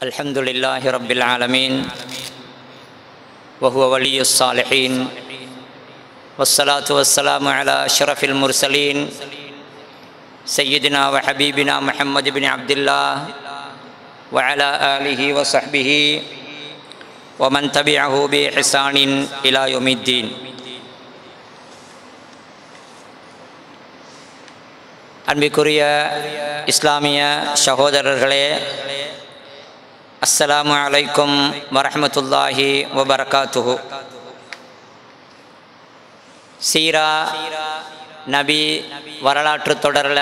الحمد لله رب العالمين وهو ولي الصالحين والصلاة والسلام على أشرف المرسلين سيدنا وحبيبنا محمد بن عبد الله وعلى آله وصحبه ومن تبعه بإحسان إلى يوم الدين அன்பிற்குரிய இஸ்லாமிய சகோதரர்களே அஸ்ஸலாமு அலைக்கும் வரஹமத்துல்லாஹி வபரகாத்துஹு சீரா நபி வரலாற்று தொடரில்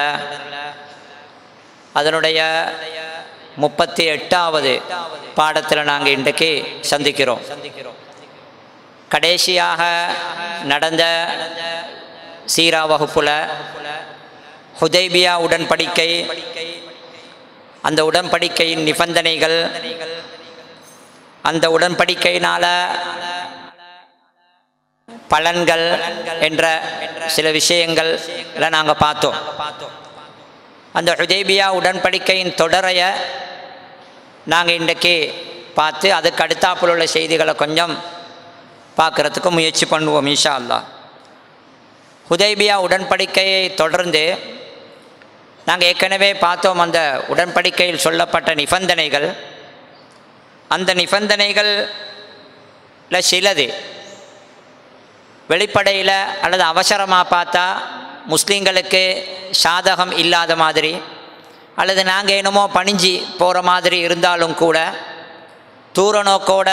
அதனுடைய முப்பத்தி எட்டாவது பாடத்தில் நாங்கள் இன்றைக்கு சந்திக்கிறோம் கடைசியாக நடந்த சீரா வகுப்பில் ஹுதைபியா உடன்படிக்கை அந்த உடன்படிக்கையின் நிபந்தனைகள் அந்த உடன்படிக்கையினால் பலன்கள் என்ற சில விஷயங்கள் நாங்கள் பார்த்தோம் அந்த ஹுதைபியா உடன்படிக்கையின் தொடரைய நாங்கள் இன்றைக்கு பார்த்து அதுக்கு அடுத்தாப்பில் உள்ள செய்திகளை கொஞ்சம் பார்க்குறதுக்கு முயற்சி பண்ணுவோம் இன்ஷா அல்லா ஹுதைபியா உடன்படிக்கையை தொடர்ந்து நாங்கள் ஏற்கனவே பார்த்தோம் அந்த உடன்படிக்கையில் சொல்லப்பட்ட நிபந்தனைகள் அந்த நிபந்தனைகளில் சிலது வெளிப்படையில் அல்லது அவசரமாக பார்த்தா முஸ்லீம்களுக்கு சாதகம் இல்லாத மாதிரி அல்லது நாங்கள் என்னமோ பணிஞ்சு போகிற மாதிரி இருந்தாலும் கூட தூர நோக்கோட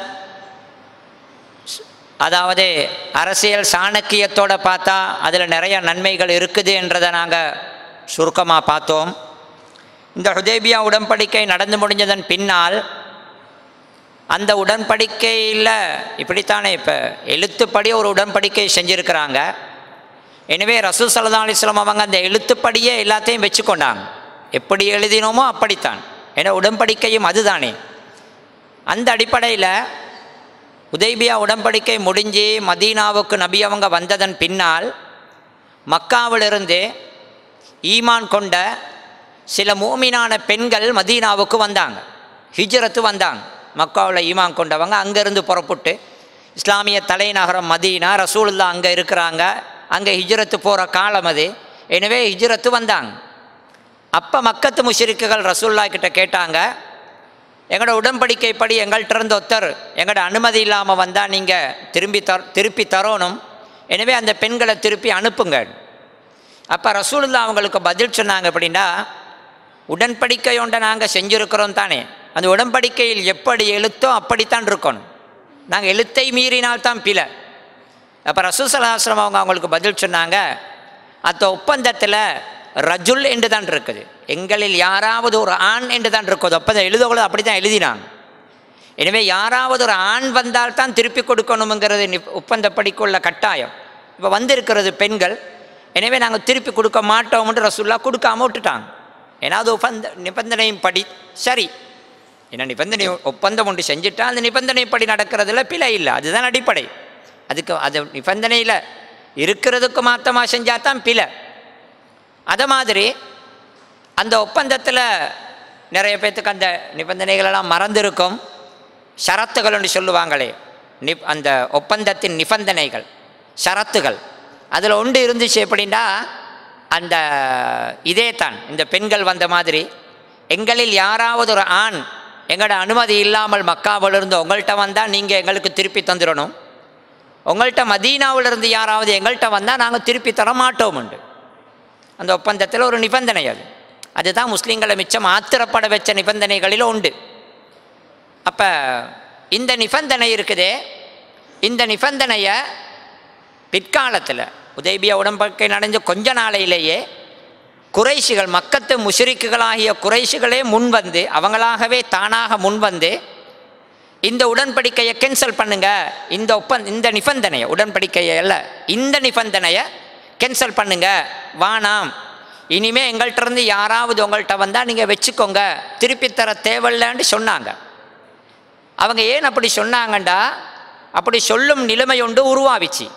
அதாவது அரசியல் சாணக்கியத்தோடு பார்த்தா அதில் நிறைய நன்மைகள் இருக்குது என்றதை நாங்கள் சுருக்கமாக பார்த்தோம் இந்த ஹுதேபியா உடன்படிக்கை நடந்து முடிஞ்சதன் பின்னால் அந்த உடன்படிக்கையில் இப்படித்தானே இப்போ எழுத்துப்படி ஒரு உடன்படிக்கை செஞ்சுருக்கிறாங்க எனவே ரசூல் சல்லா அலிஸ்லாம் அவங்க அந்த எழுத்துப்படியே எல்லாத்தையும் வச்சுக்கொண்டாங்க எப்படி எழுதினோமோ அப்படித்தான் ஏன்னா உடன்படிக்கையும் அதுதானே அந்த அடிப்படையில் உதய்பியா உடன்படிக்கை முடிஞ்சு மதீனாவுக்கு நபி அவங்க வந்ததன் பின்னால் மக்காவிலிருந்து ஈமான் கொண்ட சில மூமினான பெண்கள் மதீனாவுக்கு வந்தாங்க ஹிஜ்ரத்து வந்தாங்க மக்காவில் ஈமான் கொண்டவங்க அங்கேருந்து புறப்பட்டு இஸ்லாமிய தலைநகரம் மதீனா ரசூலுல்லா அங்கே இருக்கிறாங்க அங்கே ஹிஜ்ரத்து போகிற காலம் அது எனவே ஹிஜ்ரத்து வந்தாங்க அப்போ மக்கத்து முஷிரிக்குகள் ரசூல்லா கிட்ட கேட்டாங்க எங்களோட உடன்படிக்கைப்படி எங்கள்கிட்ட இருந்த ஒருத்தர் எங்களோட அனுமதி இல்லாமல் வந்தால் நீங்கள் திரும்பி தர திருப்பி தரணும் எனவே அந்த பெண்களை திருப்பி அனுப்புங்க அப்போ ரசூலுல்லா அவங்களுக்கு பதில் சொன்னாங்க அப்படின்னா உடன்படிக்கை ஒன்றை நாங்கள் செஞ்சுருக்கிறோம் தானே அந்த உடன்படிக்கையில் எப்படி எழுத்தோ அப்படித்தான் இருக்கணும் நாங்கள் எழுத்தை மீறினால்தான் பிழை அப்போ ரசூசலாசிரம் அவங்க அவங்களுக்கு பதில் சொன்னாங்க அந்த ஒப்பந்தத்தில் ரஜுல் என்று தான் இருக்குது எங்களில் யாராவது ஒரு ஆண் என்று தான் இருக்குது ஒப்பந்தம் எழுதக்கூட அப்படி தான் எழுதினாங்க எனவே யாராவது ஒரு ஆண் வந்தால் தான் திருப்பி கொடுக்கணுங்கிறது ஒப்பந்தப்படிக்குள்ள கட்டாயம் இப்போ வந்திருக்கிறது பெண்கள் எனவே நாங்கள் திருப்பி கொடுக்க மாட்டோம்னு ரசுல்லா கொடுக்காம விட்டுட்டாங்க ஏன்னா அது ஒப்பந்த நிபந்தனையும் படி சரி ஏன்னா நிபந்தனை ஒப்பந்தம் ஒன்று செஞ்சுட்டா அந்த நிபந்தனைப்படி நடக்கிறதுல பிழை இல்லை அதுதான் அடிப்படை அதுக்கு அது நிபந்தனையில் இருக்கிறதுக்கு மாற்றமாக செஞ்சால் தான் பிழை அதை மாதிரி அந்த ஒப்பந்தத்தில் நிறைய பேர்த்துக்கு அந்த நிபந்தனைகளெல்லாம் மறந்துருக்கும் ஷரத்துகள்னு சொல்லுவாங்களே நி அந்த ஒப்பந்தத்தின் நிபந்தனைகள் ஷரத்துகள் அதில் ஒன்று இருந்துச்சு எப்படின்னா அந்த இதே தான் இந்த பெண்கள் வந்த மாதிரி எங்களில் யாராவது ஒரு ஆண் எங்களோட அனுமதி இல்லாமல் மக்காவிலிருந்து உங்கள்கிட்ட வந்தால் நீங்கள் எங்களுக்கு திருப்பி தந்துடணும் உங்கள்கிட்ட மதீனாவிலிருந்து யாராவது எங்கள்கிட்ட வந்தால் நாங்கள் திருப்பி தர மாட்டோம் உண்டு அந்த ஒப்பந்தத்தில் ஒரு நிபந்தனை அது அதுதான் முஸ்லீம்களை மிச்சம் ஆத்திரப்பட வச்ச நிபந்தனைகளில் உண்டு அப்போ இந்த நிபந்தனை இருக்குதே இந்த நிபந்தனையை பிற்காலத்தில் உதய்பியா உடன்படிக்கை நடந்த கொஞ்ச நாளையிலேயே குறைஷிகள் மக்கத்து முஷரிக்குகளாகிய குறைஷிகளே முன்வந்து அவங்களாகவே தானாக முன்வந்து இந்த உடன்படிக்கையை கேன்சல் பண்ணுங்க இந்த ஒப்பந்த இந்த நிபந்தனையை உடன்படிக்கையை அல்ல இந்த நிபந்தனையை கேன்சல் பண்ணுங்க வானாம் இனிமே எங்கள்கிட்ட இருந்து யாராவது உங்கள்கிட்ட வந்தால் நீங்கள் வச்சுக்கோங்க திருப்பி தர தேவையில்லைன்னு சொன்னாங்க அவங்க ஏன் அப்படி சொன்னாங்கண்டா அப்படி சொல்லும் நிலைமை ஒன்று உருவாவிச்சு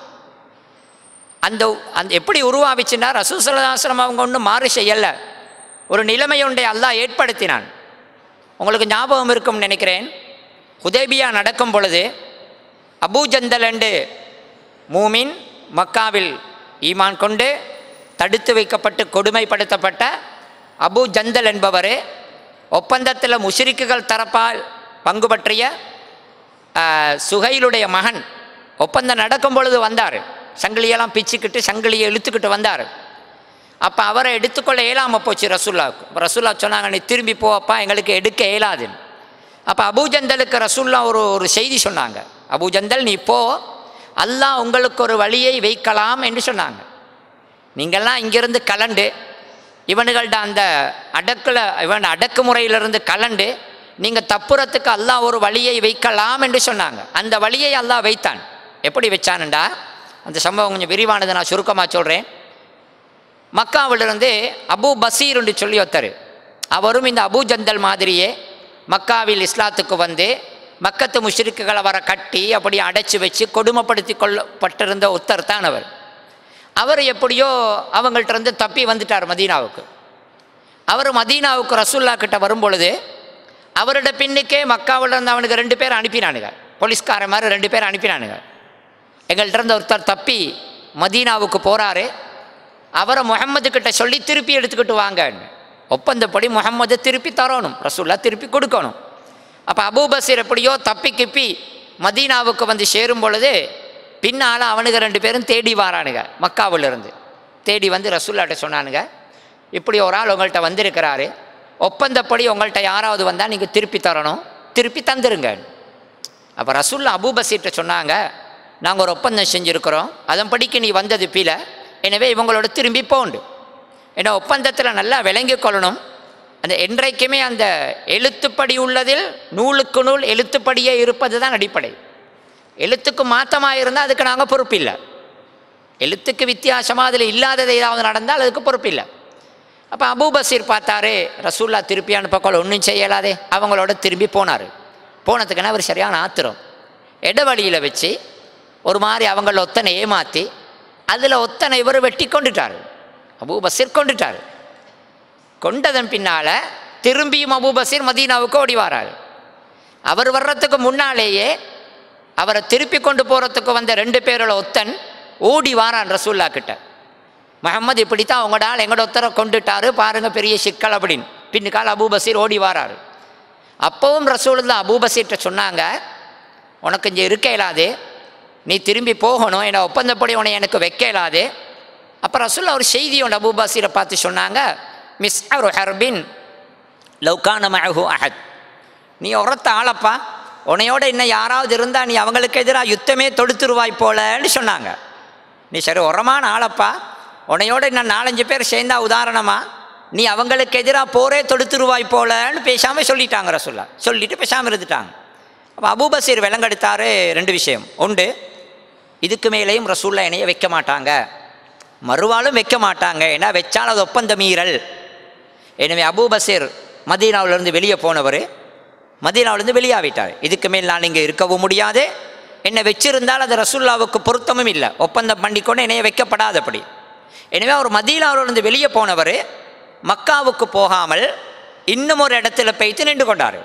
அந்த அந்த எப்படி உருவாவிச்சுன்னா ரசூசலாசிரம் அவங்க ஒன்றும் மாறு செய்யலை ஒரு நிலைமை ஒன்றை அல்லாஹ் ஏற்படுத்தினான் உங்களுக்கு ஞாபகம் இருக்கும்னு நினைக்கிறேன் ஹுதேபியா நடக்கும் பொழுது அபூஜந்தல் என்று மூமின் மக்காவில் ஈமான் கொண்டு தடுத்து வைக்கப்பட்டு கொடுமைப்படுத்தப்பட்ட அபு ஜந்தல் என்பவர் ஒப்பந்தத்தில் முஷிரிக்குகள் தரப்பால் பங்கு பற்றிய ஆஹ், சுகைலுடைய மகன் ஒப்பந்தம் நடக்கும் பொழுது வந்தார் சங்கிலியெல்லாம் பிச்சுக்கிட்டு சங்கிலியை இழுத்துக்கிட்டு வந்தார் அப்போ அவரை எடுத்துக்கொள்ள இயலாமல் போச்சு ரசூல்லாவுக்கு அப்ப ரசூல்லா சொன்னாங்க நீ திரும்பி போப்பா எங்களுக்கு எடுக்க இயலாதுன்னு அப்போ அபூஜந்தலுக்கு ரசூல்லா ஒரு ஒரு செய்தி சொன்னாங்க அபூஜந்தல் நீ போ அல்லாஹ் உங்களுக்கு ஒரு வழியை வைக்கலாம் என்று சொன்னாங்க நீங்கள்லாம் இங்கிருந்து கலண்டு இவனுங்கள்ட்ட அந்த அடக்கில் இவன் அடக்குமுறையிலிருந்து கலண்டு நீங்கள் தப்புறத்துக்கு அல்லாஹ் ஒரு வழியை வைக்கலாம் என்று சொன்னாங்க அந்த வழியை அல்லாஹ் வைத்தான் எப்படி வச்சானுண்டா அந்த சம்பவம் கொஞ்சம் விரிவானதை நான் சுருக்கமாக சொல்கிறேன் மக்காவிலிருந்து அபு பசீர் என்று சொல்லி ஒருத்தர் அவரும் இந்த அபு ஜந்தல் மாதிரியே மக்காவில் இஸ்லாத்துக்கு வந்து மக்கத்து முஷ்ரிக்குகளை வர கட்டி அப்படி அடைச்சி வச்சு கொடுமைப்படுத்தி கொள்ளப்பட்டிருந்த ஒருத்தர் தான் அவர் அவர் எப்படியோ அவங்கள்ட்ட இருந்து தப்பி வந்துட்டார் மதீனாவுக்கு அவர் மதீனாவுக்கு ரசூல்லா கிட்ட வரும்பொழுது அவரோட பின்னுக்கே மக்காவில் இருந்து அவனுக்கு ரெண்டு பேர் அனுப்பினானுங்க போலீஸ்கார மாதிரி ரெண்டு பேர் அனுப்பினானுங்க எங்கள்கிட்ட இருந்து ஒருத்தர் தப்பி மதீனாவுக்கு போகிறாரு அவரை முகம்மது கிட்ட சொல்லி திருப்பி எடுத்துக்கிட்டு வாங்கன்னு ஒப்பந்தப்படி முகம்மது திருப்பி தரணும் ரசூல்லா திருப்பி கொடுக்கணும் அப்போ அபூபசீர் எப்படியோ தப்பி கிப்பி மதீனாவுக்கு வந்து சேரும் பொழுது பின்னால் அவனுங்க ரெண்டு பேரும் தேடி வாரானுங்க மக்காவிலிருந்து தேடி வந்து ரசூல்லாட்ட சொன்னானுங்க இப்படி ஒரு ஆள் உங்கள்கிட்ட வந்திருக்கிறாரு ஒப்பந்தப்படி உங்கள்கிட்ட யாராவது வந்தால் நீங்கள் திருப்பி தரணும் திருப்பி தந்துருங்க அப்போ ரசூல்லா அபூபசீர்கிட்ட சொன்னாங்க நாங்கள் ஒரு ஒப்பந்தம் செஞ்சுருக்கிறோம் அதன்படிக்கு நீ வந்தது பீல எனவே இவங்களோட திரும்பி போண்டு ஏன்னா ஒப்பந்தத்தில் நல்லா விளங்கிக் கொள்ளணும் அந்த என்றைக்குமே அந்த எழுத்துப்படி உள்ளதில் நூலுக்கு நூல் எழுத்துப்படியே இருப்பது தான் அடிப்படை எழுத்துக்கு மாற்றமாக இருந்தால் அதுக்கு நாங்கள் பொறுப்பில்லை எழுத்துக்கு வித்தியாசமாக அதில் இல்லாதது ஏதாவது நடந்தால் அதுக்கு பொறுப்பில்லை அப்போ அபூபசீர் பார்த்தாரு ரசூல்லா திருப்பி அனுப்பக்கோள் ஒன்றும் செய்யலாதே அவங்களோட திரும்பி போனார் போனதுக்குன்னா அவர் சரியான ஆத்திரம் இடவழியில் வச்சு ஒரு மாதிரி அவங்கள ஒத்தனை ஏமாற்றி அதில் ஒத்தனை இவர் வெட்டி கொண்டுட்டார் அபூபசீர் கொண்டுட்டார் கொண்டதன் பின்னால் திரும்பியும் அபூபசீர் மதீனாவுக்கு ஓடி வராரு அவர் வர்றதுக்கு முன்னாலேயே அவரை திருப்பி கொண்டு போகிறதுக்கு வந்த ரெண்டு பேரோட ஒத்தன் ஓடி வாரான் ரசூல்லா கிட்ட முகமது இப்படித்தான் உங்களோட ஆள் எங்களோட ஒத்தரை கொண்டுட்டாரு பாருங்க பெரிய சிக்கல் அப்படின்னு பின்னுக்கால் அபூபசீர் ஓடி வாராரு அப்பவும் ரசூலுல்லா அபூபசீர்கிட்ட சொன்னாங்க உனக்கு இங்கே இருக்க இயலாது நீ திரும்பி போகணும் என்னை ஒப்பந்தப்படி உன்னை எனக்கு வைக்க இயலாது அப்போ ரசூல்லா ஒரு செய்தி ஒன்று அபூபசீரை பார்த்து சொன்னாங்க மிஸ் அரு ஹர்பின் லவ்கான மஹு அஹத் நீ உரத்த ஆளப்பா உன்னையோட இன்னும் யாராவது இருந்தால் நீ அவங்களுக்கு எதிராக யுத்தமே தொடுத்துருவாய் போலன்னு சொன்னாங்க நீ சரி உரமான ஆளப்பா உன்னையோட இன்னும் நாலஞ்சு பேர் சேர்ந்தா உதாரணமா நீ அவங்களுக்கு எதிராக போரே தொடுத்துருவாய் போலன்னு பேசாமல் சொல்லிட்டாங்க ரசுல்லா சொல்லிட்டு பேசாமல் இருந்துட்டாங்க அப்போ அபூபசீர் விலங்கெடுத்தாரு ரெண்டு விஷயம் உண்டு இதுக்கு மேலேயும் ரசூல்லா இணைய வைக்க மாட்டாங்க மறுவாலும் வைக்க மாட்டாங்க ஏன்னா வச்சால் அது ஒப்பந்த மீறல் எனவே அபூபசீர் மதீனாவிலிருந்து வெளியே போனவர் மதீனாவிலிருந்து வெளியாவிட்டார் இதுக்கு மேல் நான் இங்கே இருக்கவும் முடியாது என்னை வச்சிருந்தால் அது ரசூல்லாவுக்கு பொருத்தமும் இல்லை ஒப்பந்தம் பண்ணிக்கொண்டு என்னைய வைக்கப்படாதபடி எனவே அவர் மதீனாவிலிருந்து வெளியே போனவர் மக்காவுக்கு போகாமல் இன்னும் ஒரு இடத்துல போய்த்து நின்று கொண்டார்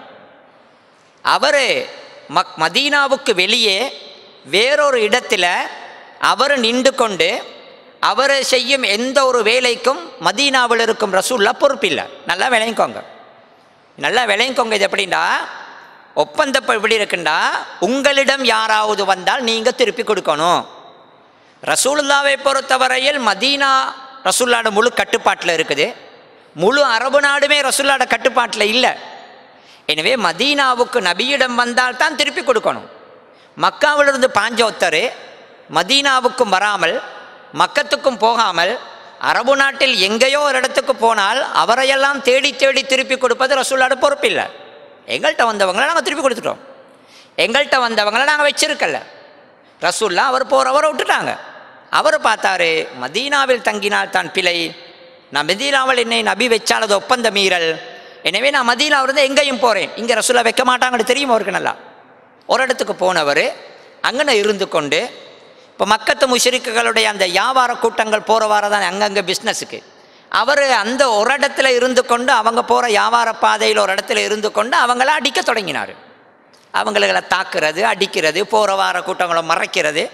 அவர் மக் மதீனாவுக்கு வெளியே வேறொரு இடத்துல அவர் நின்று கொண்டு அவர் செய்யும் எந்த ஒரு வேலைக்கும் மதீனாவில் இருக்கும் ரசூல்லா பொறுப்பில்லை நல்லா விளையங்கோங்க நல்லா விளையங்கோங்க இது எப்படின்னா ஒப்பந்தப்ப எப்படி இருக்குண்டா உங்களிடம் யாராவது வந்தால் நீங்கள் திருப்பி கொடுக்கணும் ரசூலுல்லாவை பொறுத்தவரையில் மதீனா ரசூல்லாட முழு கட்டுப்பாட்டில் இருக்குது முழு அரபு நாடுமே ரசூல்லாட கட்டுப்பாட்டில் இல்லை எனவே மதீனாவுக்கு நபியிடம் வந்தால் தான் திருப்பி கொடுக்கணும் மக்காவிலிருந்து பாஞ்ச ஒருத்தர் மதீனாவுக்கும் வராமல் மக்கத்துக்கும் போகாமல் அரபு நாட்டில் எங்கேயோ ஒரு இடத்துக்கு போனால் அவரையெல்லாம் தேடி தேடி திருப்பி கொடுப்பது ரசூலோட பொறுப்பில்லை எங்கள்கிட்ட வந்தவங்களை நாங்கள் திருப்பி கொடுத்துட்டோம் எங்கள்கிட்ட வந்தவங்களை நாங்கள் வச்சிருக்கல ரசூல்லா அவர் போகிறவரை விட்டுட்டாங்க அவர் பார்த்தாரு மதீனாவில் தங்கினால் தான் பிழை நான் மதீனாவில் என்னை நபி வச்சால் அது ஒப்பந்த மீறல் எனவே நான் மதீனாவிலிருந்து எங்கேயும் போகிறேன் இங்கே ரசூலா வைக்க மாட்டாங்கன்னு தெரியும் அவருக்கு நல்லா ஒரு இடத்துக்கு போனவர் அங்கன இருந்து கொண்டு இப்போ மக்கத்து முஷரிக்குகளுடைய அந்த வியாபார கூட்டங்கள் போகிற வார தான் அங்கங்கே பிஸ்னஸுக்கு அவர் அந்த ஒரு இடத்துல இருந்து கொண்டு அவங்க போகிற வியாபார பாதையில் ஒரு இடத்துல இருந்து கொண்டு அவங்கள அடிக்க தொடங்கினார் அவங்களை தாக்குறது அடிக்கிறது போகிற வார கூட்டங்களை மறைக்கிறது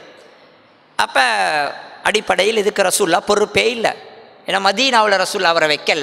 அப்போ அடிப்படையில் இதுக்கு ரசூல்லா பொறுப்பே இல்லை ஏன்னா மதீனாவில் ரசூல்லா அவரை வைக்கல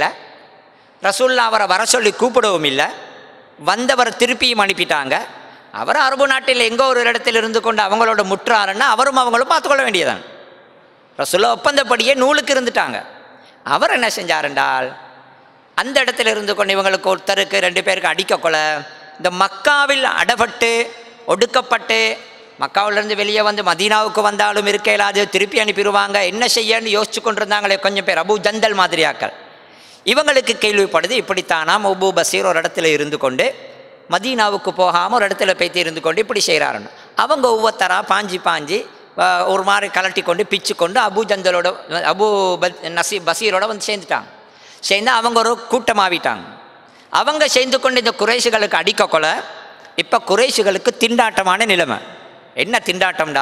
ரசூல்லா அவரை வர சொல்லி கூப்பிடவும் இல்லை வந்தவர் திருப்பியும் அனுப்பிட்டாங்க அவர் அரபு நாட்டில் எங்கோ ஒரு இடத்துல இருந்து கொண்டு அவங்களோட முற்றாருன்னா அவரும் அவங்களும் பார்த்துக்கொள்ள வேண்டியதான் ரசூல்லா ஒப்பந்தப்படியே நூலுக்கு இருந்துட்டாங்க அவர் என்ன செஞ்சார் என்றால் அந்த இடத்துல இருந்து கொண்டு இவங்களுக்கு ஒருத்தருக்கு ரெண்டு பேருக்கு அடிக்கக்கொள்ள இந்த மக்காவில் அடப்பட்டு ஒடுக்கப்பட்டு மக்காவிலேருந்து வெளியே வந்து மதீனாவுக்கு வந்தாலும் இருக்க இயலாது திருப்பி அனுப்பிடுவாங்க என்ன செய்யன்னு யோசிச்சு கொண்டிருந்தாங்களே கொஞ்சம் பேர் அபு ஜந்தல் மாதிரியாக்கள் இவங்களுக்கு கேள்விப்படுது இப்படித்தானாம் அபு பசீர் ஒரு இடத்துல இருந்து கொண்டு மதீனாவுக்கு போகாமல் ஒரு இடத்துல போய்த்து இருந்து கொண்டு இப்படி செய்கிறாருன்னு அவங்க ஒவ்வொருத்தராக பாஞ்சி பாஞ்சி அஹ், ஒரு மாதிரி கலட்டி கொண்டு பிச்சு கொண்டு அபு ஜந்தலோட அபு பத் நசீ பசீரோட வந்து சேர்ந்துட்டாங்க சேர்ந்து அவங்க ஒரு கூட்டமாவிட்டாங்க அவங்க சேர்ந்து கொண்டு இந்த குறைஷிகளுக்கு அடிக்க கொலை இப்போ குறைஷிகளுக்கு திண்டாட்டமான நிலைமை என்ன திண்டாட்டம்டா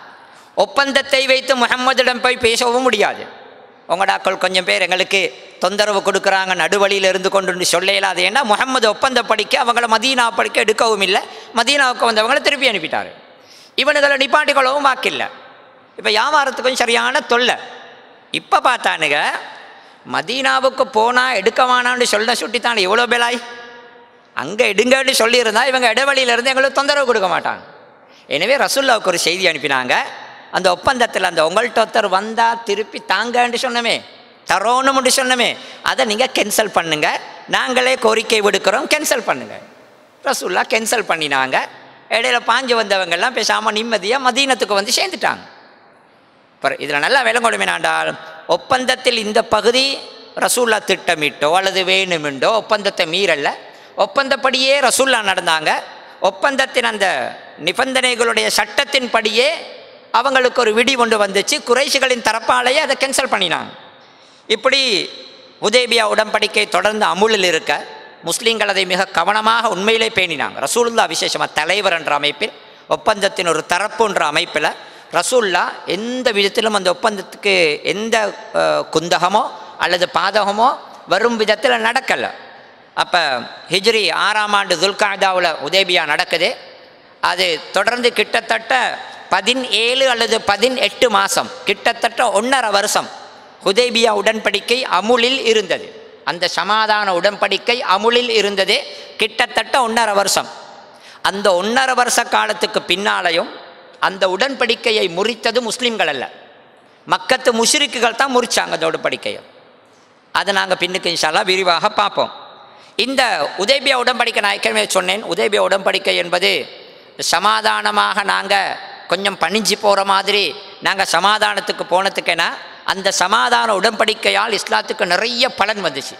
ஒப்பந்தத்தை வைத்து முகம்மதிடம் போய் பேசவும் முடியாது உங்கடாக்கள் கொஞ்சம் பேர் எங்களுக்கு தொந்தரவு கொடுக்குறாங்க நடுவழியில் இருந்து கொண்டு சொல்ல இயலாது ஏன்னா முகம்மது ஒப்பந்த படிக்க அவங்கள மதீனா படிக்க எடுக்கவும் இல்லை மதீனாவுக்கு வந்தவங்களை திருப்பி அனுப்பிட்டாரு இவனுங்களை நிப்பாட்டிக்கொள்ளவும் வாக்கில்லை இப்போ வியாபாரத்துக்கும் சரியான தொல்லை இப்போ பார்த்தானுங்க மதீனாவுக்கு போனால் எடுக்க வேணான்னு சொல்ல சுட்டித்தான் எவ்வளோ பேலாய் அங்கே எடுங்கன்னு சொல்லியிருந்தா இவங்க இடைவெளியிலேருந்து எங்களுக்கு தொந்தரவு கொடுக்க மாட்டாங்க எனவே ரசுல்லாவுக்கு ஒரு செய்தி அனுப்பினாங்க அந்த ஒப்பந்தத்தில் அந்த உங்கள்கிட்ட ஒருத்தர் வந்தால் திருப்பி தாங்கன்னு சொன்னமே தரோணும்னு சொன்னமே அதை நீங்கள் கேன்சல் பண்ணுங்க நாங்களே கோரிக்கை விடுக்கிறோம் கேன்சல் பண்ணுங்க ரசுல்லா கேன்சல் பண்ணினாங்க இடையில பாஞ்சு வந்தவங்கெல்லாம் பேசாமல் நிம்மதியாக மதீனத்துக்கு வந்து சேர்ந்துட்டாங்க இப்போ இதில் நல்லா விளங்கொடுமைனாண்டால் ஒப்பந்தத்தில் இந்த பகுதி ரசூல்லா திட்டமிட்டோ அல்லது வேணுமெண்டோ ஒப்பந்தத்தை மீறல்ல ஒப்பந்தப்படியே ரசூல்லா நடந்தாங்க ஒப்பந்தத்தின் அந்த நிபந்தனைகளுடைய சட்டத்தின்படியே அவங்களுக்கு ஒரு விடி கொண்டு வந்துச்சு குறைஷிகளின் தரப்பாலேயே அதை கேன்சல் பண்ணினாங்க இப்படி உதேபியா உடன்படிக்கை தொடர்ந்து அமுலில் இருக்க முஸ்லீம்கள் அதை மிக கவனமாக உண்மையிலே பேணினாங்க ரசூலுல்லா விசேஷமாக தலைவர் என்ற அமைப்பில் ஒப்பந்தத்தின் ஒரு தரப்பு என்ற அமைப்பில் ரசூல்லா எந்த விதத்திலும் அந்த ஒப்பந்தத்துக்கு எந்த அஹ், குந்தகமோ அல்லது பாதகமோ வரும் விதத்தில் நடக்கலை அப்போ ஹிஜ்ரி ஆறாம் ஆண்டு துல்காதாவில் உதேபியா நடக்குது அது தொடர்ந்து கிட்டத்தட்ட பதினேழு அல்லது பதினெட்டு மாதம் கிட்டத்தட்ட ஒன்றரை வருஷம் ஹுதேபியா உடன்படிக்கை அமுலில் இருந்தது அந்த சமாதான உடன்படிக்கை அமுலில் இருந்தது கிட்டத்தட்ட ஒன்றரை வருஷம் அந்த ஒன்றரை வருஷ காலத்துக்கு பின்னாலையும் அந்த உடன்படிக்கையை முறித்தது முஸ்லீம்கள் அல்ல மக்கத்து முஷ்ரிக்குகள் தான் முறிச்சாங்க அந்த உடன்படிக்கையை அதை நாங்கள் பின்னுக்கு இன்ஷால்லா விரிவாக பார்ப்போம் இந்த உதேபியா உடன்படிக்கை நான் ஏற்கனவே சொன்னேன் உதேபியா உடன்படிக்கை என்பது சமாதானமாக நாங்கள் கொஞ்சம் பணிஞ்சு போகிற மாதிரி நாங்கள் சமாதானத்துக்கு போனதுக்கேனா அந்த சமாதான உடன்படிக்கையால் இஸ்லாத்துக்கு நிறைய பலன் வந்துச்சு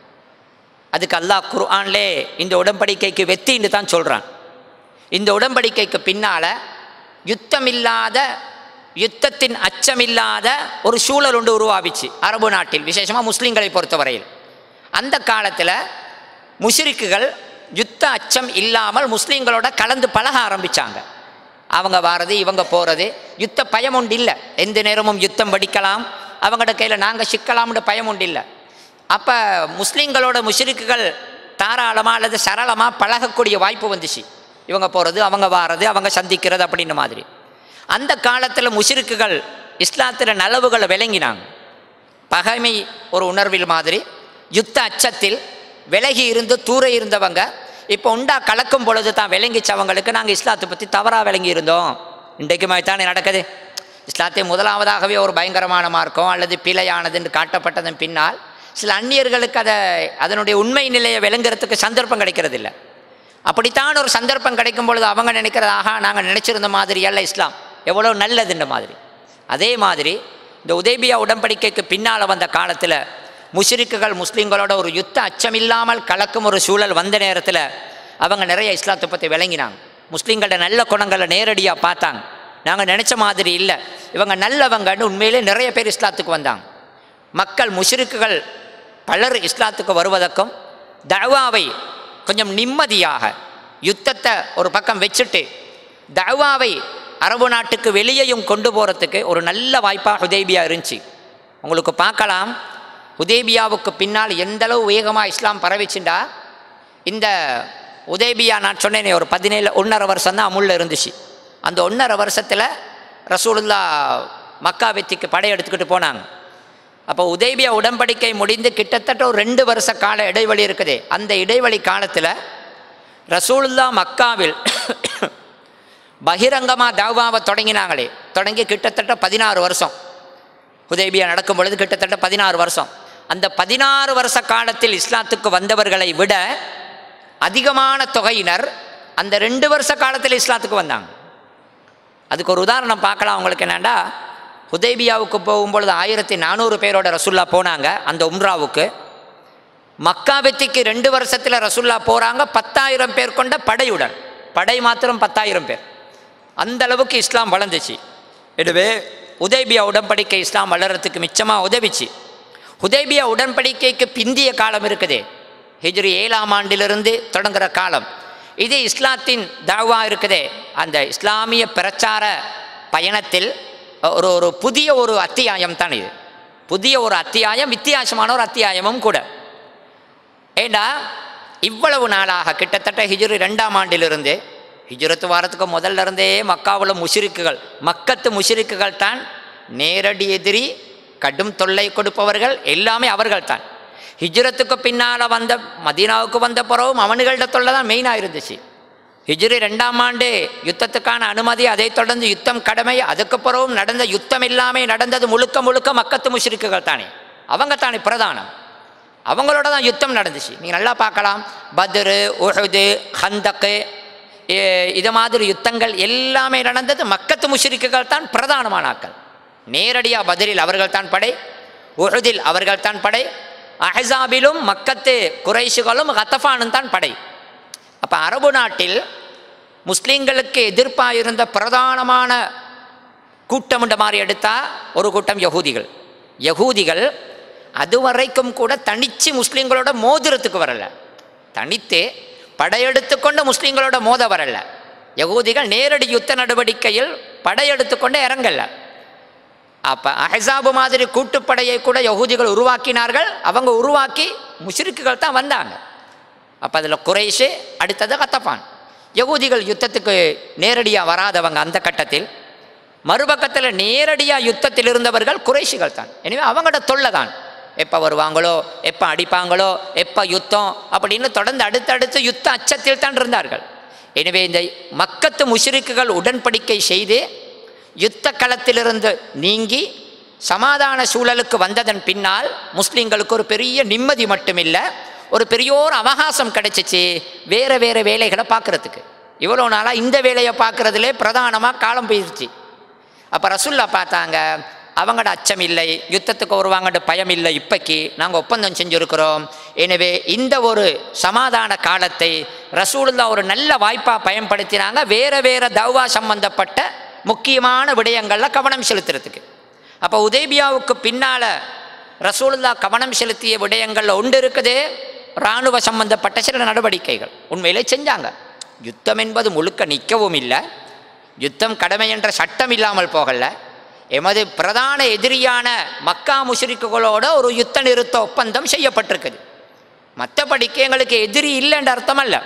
அதுக்கு அல்லாஹ் குர்ஆன்லே இந்த உடன்படிக்கைக்கு வெத்தின்னு தான் சொல்கிறான் இந்த உடன்படிக்கைக்கு பின்னால் யுத்தமில்லாத யுத்தத்தின் அச்சமில்லாத ஒரு சூழல் ஒன்று உருவாவிச்சு அரபு நாட்டில் விசேஷமாக முஸ்லீம்களை பொறுத்தவரையில் அந்த காலத்தில் முஷ்ரிக்குகள் யுத்த அச்சம் இல்லாமல் முஸ்லீம்களோட கலந்து பழக ஆரம்பித்தாங்க அவங்க வாரது இவங்க போகிறது யுத்த பயம் உண்டு இல்லை எந்த நேரமும் யுத்தம் படிக்கலாம் அவங்களோட கையில் நாங்கள் சிக்கலாம்னு பயம் உண்டு இல்லை அப்போ முஸ்லீம்களோட முஷ்ரிக்குகள் தாராளமாக அல்லது சரளமாக பழகக்கூடிய வாய்ப்பு வந்துச்சு இவங்க போகிறது அவங்க வாரது அவங்க சந்திக்கிறது அப்படின்ற மாதிரி அந்த காலத்தில் முஷ்ரிக்குகள் இஸ்லாத்தில் நலவுகளை விளங்கினாங்க பகைமை ஒரு உணர்வில் மாதிரி யுத்த அச்சத்தில் விலகி இருந்து தூர இருந்தவங்க இப்போ உண்டா கலக்கும் பொழுது தான் விளங்கிச்சவங்களுக்கு நாங்கள் இஸ்லாத்தை பற்றி தவறாக விளங்கி இருந்தோம் இன்றைக்கு மாதிரி தானே நடக்குது இஸ்லாத்தை முதலாவதாகவே ஒரு பயங்கரமான மார்க்கம் அல்லது பிழையானது என்று காட்டப்பட்டதன் பின்னால் சில அந்நியர்களுக்கு அதை அதனுடைய உண்மை நிலையை விளங்குறதுக்கு சந்தர்ப்பம் கிடைக்கிறதில்ல அப்படித்தான் ஒரு சந்தர்ப்பம் கிடைக்கும் பொழுது அவங்க நினைக்கிறது ஆஹா நாங்கள் நினைச்சிருந்த மாதிரி அல்ல இஸ்லாம் எவ்வளோ நல்லதுன்ற மாதிரி அதே மாதிரி இந்த உதேபியா உடன்படிக்கைக்கு பின்னால் வந்த காலத்தில் முஷ்ரிக்குகள் முஸ்லீம்களோட ஒரு யுத்த அச்சமில்லாமல் கலக்கும் ஒரு சூழல் வந்த நேரத்தில் அவங்க நிறைய இஸ்லாத்தை பற்றி விளங்கினாங்க முஸ்லீம்களோட நல்ல குணங்களை நேரடியாக பார்த்தாங்க நாங்கள் நினச்ச மாதிரி இல்லை இவங்க நல்லவங்கன்னு உண்மையிலே நிறைய பேர் இஸ்லாத்துக்கு வந்தாங்க மக்கள் முஷ்ரிக்குகள் பலர் இஸ்லாத்துக்கு வருவதற்கும் தவாவை கொஞ்சம் நிம்மதியாக யுத்தத்தை ஒரு பக்கம் வச்சுட்டு தவாவை அரபு நாட்டுக்கு வெளியேயும் கொண்டு போகிறதுக்கு ஒரு நல்ல வாய்ப்பாக ஹுதைபியா இருந்துச்சு உங்களுக்கு பார்க்கலாம் உதேபியாவுக்கு பின்னால் எந்தளவு வேகமாக இஸ்லாம் பரவிச்சுண்டா இந்த உதேபியா நான் சொன்னேனே ஒரு பதினேழு ஒன்றரை வருஷம் தான் அமுல்ல இருந்துச்சு அந்த ஒன்றரை வருஷத்தில் ரசூலுல்லா மக்கா வெற்றிக்கு படையெடுத்துக்கிட்டு போனாங்க அப்போ உதேபியா உடன்படிக்கை முடிந்து கிட்டத்தட்ட ஒரு ரெண்டு வருஷ கால இடைவெளி இருக்குது அந்த இடைவெளி காலத்தில் ரசூலுல்லா மக்காவில் பகிரங்கமாக தவ்வாவை தொடங்கினாங்களே தொடங்கி கிட்டத்தட்ட பதினாறு வருஷம் ஹுதேபியா நடக்கும் பொழுது கிட்டத்தட்ட பதினாறு வருஷம் அந்த பதினாறு வருஷ காலத்தில் இஸ்லாத்துக்கு வந்தவர்களை விட அதிகமான தொகையினர் அந்த ரெண்டு வருஷ காலத்தில் இஸ்லாத்துக்கு வந்தாங்க அதுக்கு ஒரு உதாரணம் பார்க்கலாம் உங்களுக்கு என்னென்னா ஹுதேபியாவுக்கு போகும்பொழுது ஆயிரத்தி நானூறு பேரோட ரசுல்லா போனாங்க அந்த உம்ராவுக்கு மக்கா வெற்றிக்கு ரெண்டு வருஷத்தில் ரசுல்லா போகிறாங்க பத்தாயிரம் பேர் கொண்ட படையுடன் படை மாத்திரம் பத்தாயிரம் பேர் அந்த அளவுக்கு இஸ்லாம் வளர்ந்துச்சு எனவே உதேபியா உடன்படிக்கை இஸ்லாம் வளர்கிறதுக்கு மிச்சமாக உதவிச்சு உதேபியா உடன்படிக்கைக்கு பிந்திய காலம் இருக்குதே ஹிஜ்ரி ஏழாம் ஆண்டிலிருந்து தொடங்குகிற காலம் இது இஸ்லாத்தின் தாவா இருக்குதே அந்த இஸ்லாமிய பிரச்சார பயணத்தில் ஒரு ஒரு புதிய ஒரு அத்தியாயம் தான் இது புதிய ஒரு அத்தியாயம் வித்தியாசமான ஒரு அத்தியாயமும் கூட ஏண்டா இவ்வளவு நாளாக கிட்டத்தட்ட ஹிஜ்ரி ரெண்டாம் ஆண்டிலிருந்து ஹிஜ்ரத்து வாரத்துக்கு முதல்ல இருந்தே மக்காவில் முஷிரிக்குகள் மக்கத்து முஷிரிக்குகள் தான் நேரடி எதிரி கடும் தொல்லை கொடுப்பவர்கள் எல்லாமே அவர்கள் தான் ஹிஜ்ரத்துக்கு பின்னால் வந்த மதீனாவுக்கு வந்த பிறகும் அவனுங்கள்ட தொல்லை தான் மெயினாக இருந்துச்சு ஹிஜ்ரி ரெண்டாம் ஆண்டு யுத்தத்துக்கான அனுமதி அதைத் தொடர்ந்து யுத்தம் கடமை அதுக்கு பிறகும் நடந்த யுத்தம் எல்லாமே நடந்தது முழுக்க முழுக்க மக்கத்து முஷிரிக்குகள் தானே அவங்க தானே பிரதானம் அவங்களோட தான் யுத்தம் நடந்துச்சு நீங்கள் நல்லா பார்க்கலாம் பத்ரு உஹுது ஹந்தக்கு இது மாதிரி யுத்தங்கள் எல்லாமே நடந்தது மக்கத்து முஷிரிக்குகள் தான் பிரதானமான ஆக்கள் நேரடியாக பதிலில் அவர்கள் தான் படை உஹுதில் அவர்கள் தான் படை அஹசாபிலும் மக்கத்து குறைஷுகளும் ஹத்தஃபானும் தான் படை அப்போ அரபு நாட்டில் முஸ்லீம்களுக்கு எதிர்ப்பாக இருந்த பிரதானமான கூட்டம்ன்ற மாதிரி எடுத்தால் ஒரு கூட்டம் யகூதிகள் யகூதிகள் அதுவரைக்கும் கூட தனித்து முஸ்லீம்களோட மோதிரத்துக்கு வரலை தனித்து படையெடுத்து கொண்டு முஸ்லீம்களோட மோத வரல யகூதிகள் நேரடி யுத்த நடவடிக்கையில் படையெடுத்து கொண்டு இறங்கல அப்போ அஹசாபு மாதிரி கூட்டுப்படையை கூட யகூதிகள் உருவாக்கினார்கள் அவங்க உருவாக்கி முஷ்ரிக்குகள் தான் வந்தாங்க அப்போ அதில் குறைஷு அடுத்தது கத்தப்பான் யகூதிகள் யுத்தத்துக்கு நேரடியாக வராதவங்க அந்த கட்டத்தில் மறுபக்கத்தில் நேரடியாக யுத்தத்தில் இருந்தவர்கள் குறைஷிகள் தான் எனவே அவங்களோட தொல்லை தான் எப்போ வருவாங்களோ எப்போ அடிப்பாங்களோ எப்போ யுத்தம் அப்படின்னு தொடர்ந்து அடுத்தடுத்து யுத்த அச்சத்தில் தான் இருந்தார்கள் எனவே இந்த மக்கத்து முஷிரிக்குகள் உடன்படிக்கை செய்து யுத்த களத்திலிருந்து நீங்கி சமாதான சூழலுக்கு வந்ததன் பின்னால் முஸ்லீம்களுக்கு ஒரு பெரிய நிம்மதி மட்டுமில்லை ஒரு பெரியோர் அவகாசம் கிடைச்சிச்சு வேறு வேறு வேலைகளை பார்க்குறதுக்கு இவ்வளோ நாளாக இந்த வேலையை பார்க்குறதுலே பிரதானமாக காலம் போயிடுச்சு அப்போ ரசுல்லா பார்த்தாங்க அவங்களோட அச்சம் இல்லை யுத்தத்துக்கு வருவாங்கன்ற பயம் இல்லை இப்பைக்கு நாங்கள் ஒப்பந்தம் செஞ்சுருக்கிறோம் எனவே இந்த ஒரு சமாதான காலத்தை ரசூலுல்லா ஒரு நல்ல வாய்ப்பாக பயன்படுத்தினாங்க வேறு வேறு தௌவா சம்பந்தப்பட்ட முக்கியமான விடயங்களில் கவனம் செலுத்துறதுக்கு அப்போ உதேபியாவுக்கு பின்னால் ரசூலுல்லா கவனம் செலுத்திய விடயங்களில் ஒன்று இருக்குது இராணுவ சம்பந்தப்பட்ட சில நடவடிக்கைகள் உண்மையிலே செஞ்சாங்க யுத்தம் என்பது முழுக்க நிற்கவும் இல்லை யுத்தம் கடமை என்ற சட்டம் இல்லாமல் போகல எமது பிரதான எதிரியான மக்கா முஷ்ரிக்குகளோட ஒரு யுத்த நிறுத்த ஒப்பந்தம் செய்யப்பட்டிருக்குது மற்றபடிக்கு எங்களுக்கு எதிரி இல்லைன்ற அர்த்தம் அல்ல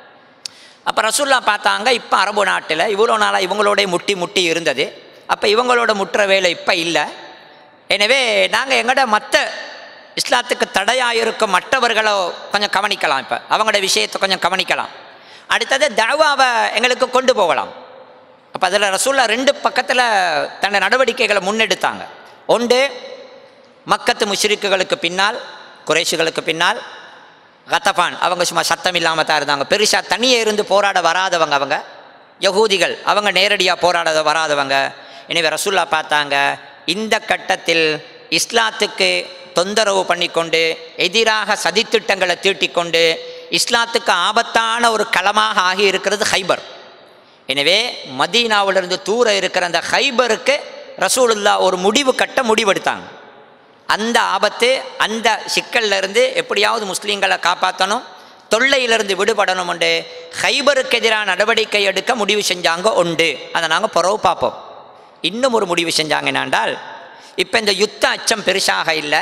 அப்போ ரசூல்லா பார்த்தாங்க இப்போ அரபு நாட்டில் இவ்வளோ நாளாக இவங்களோட முட்டி முட்டி இருந்தது அப்போ இவங்களோட முட்டுற வேலை இப்போ இல்லை எனவே நாங்கள் எங்களோட மற்ற இஸ்லாத்துக்கு தடையாக இருக்கும் மற்றவர்களோ கொஞ்சம் கவனிக்கலாம் இப்போ அவங்களோட விஷயத்தை கொஞ்சம் கவனிக்கலாம் அடுத்தது தவாவை எங்களுக்கு கொண்டு போகலாம் அப்போ அதில் ரசூல்லா ரெண்டு பக்கத்தில் தன்னை நடவடிக்கைகளை முன்னெடுத்தாங்க ஒன்று மக்கத்து முஷ்ரிக்குகளுக்கு பின்னால் குறைஷிகளுக்கு பின்னால் கத்தபான் அவங்க சும்மா சத்தம் இல்லாமல் தான் இருந்தாங்க பெருசாக தனியே இருந்து போராட வராதவங்க அவங்க யகூதிகள் அவங்க நேரடியாக போராட வராதவங்க எனவே ரசூல்லா பார்த்தாங்க இந்த கட்டத்தில் இஸ்லாத்துக்கு தொந்தரவு பண்ணிக்கொண்டு எதிராக சதித்திட்டங்களை தீட்டிக்கொண்டு இஸ்லாத்துக்கு ஆபத்தான ஒரு களமாக ஆகி இருக்கிறது ஹைபர் எனவே மதீனாவிலிருந்து தூர இருக்கிற அந்த ஹைபருக்கு ரசூலுல்லா ஒரு முடிவு கட்ட முடிவெடுத்தாங்க அந்த ஆபத்து அந்த சிக்கல்ல இருந்து எப்படியாவது முஸ்லீம்களை காப்பாற்றணும் தொல்லையிலிருந்து விடுபடணும் உண்டு ஹைபருக்கு எதிரான நடவடிக்கை எடுக்க முடிவு செஞ்சாங்க உண்டு அதை நாங்கள் புறவு பார்ப்போம் இன்னும் ஒரு முடிவு செஞ்சாங்க என்னாண்டால் இப்போ இந்த யுத்த அச்சம் பெருசாக இல்லை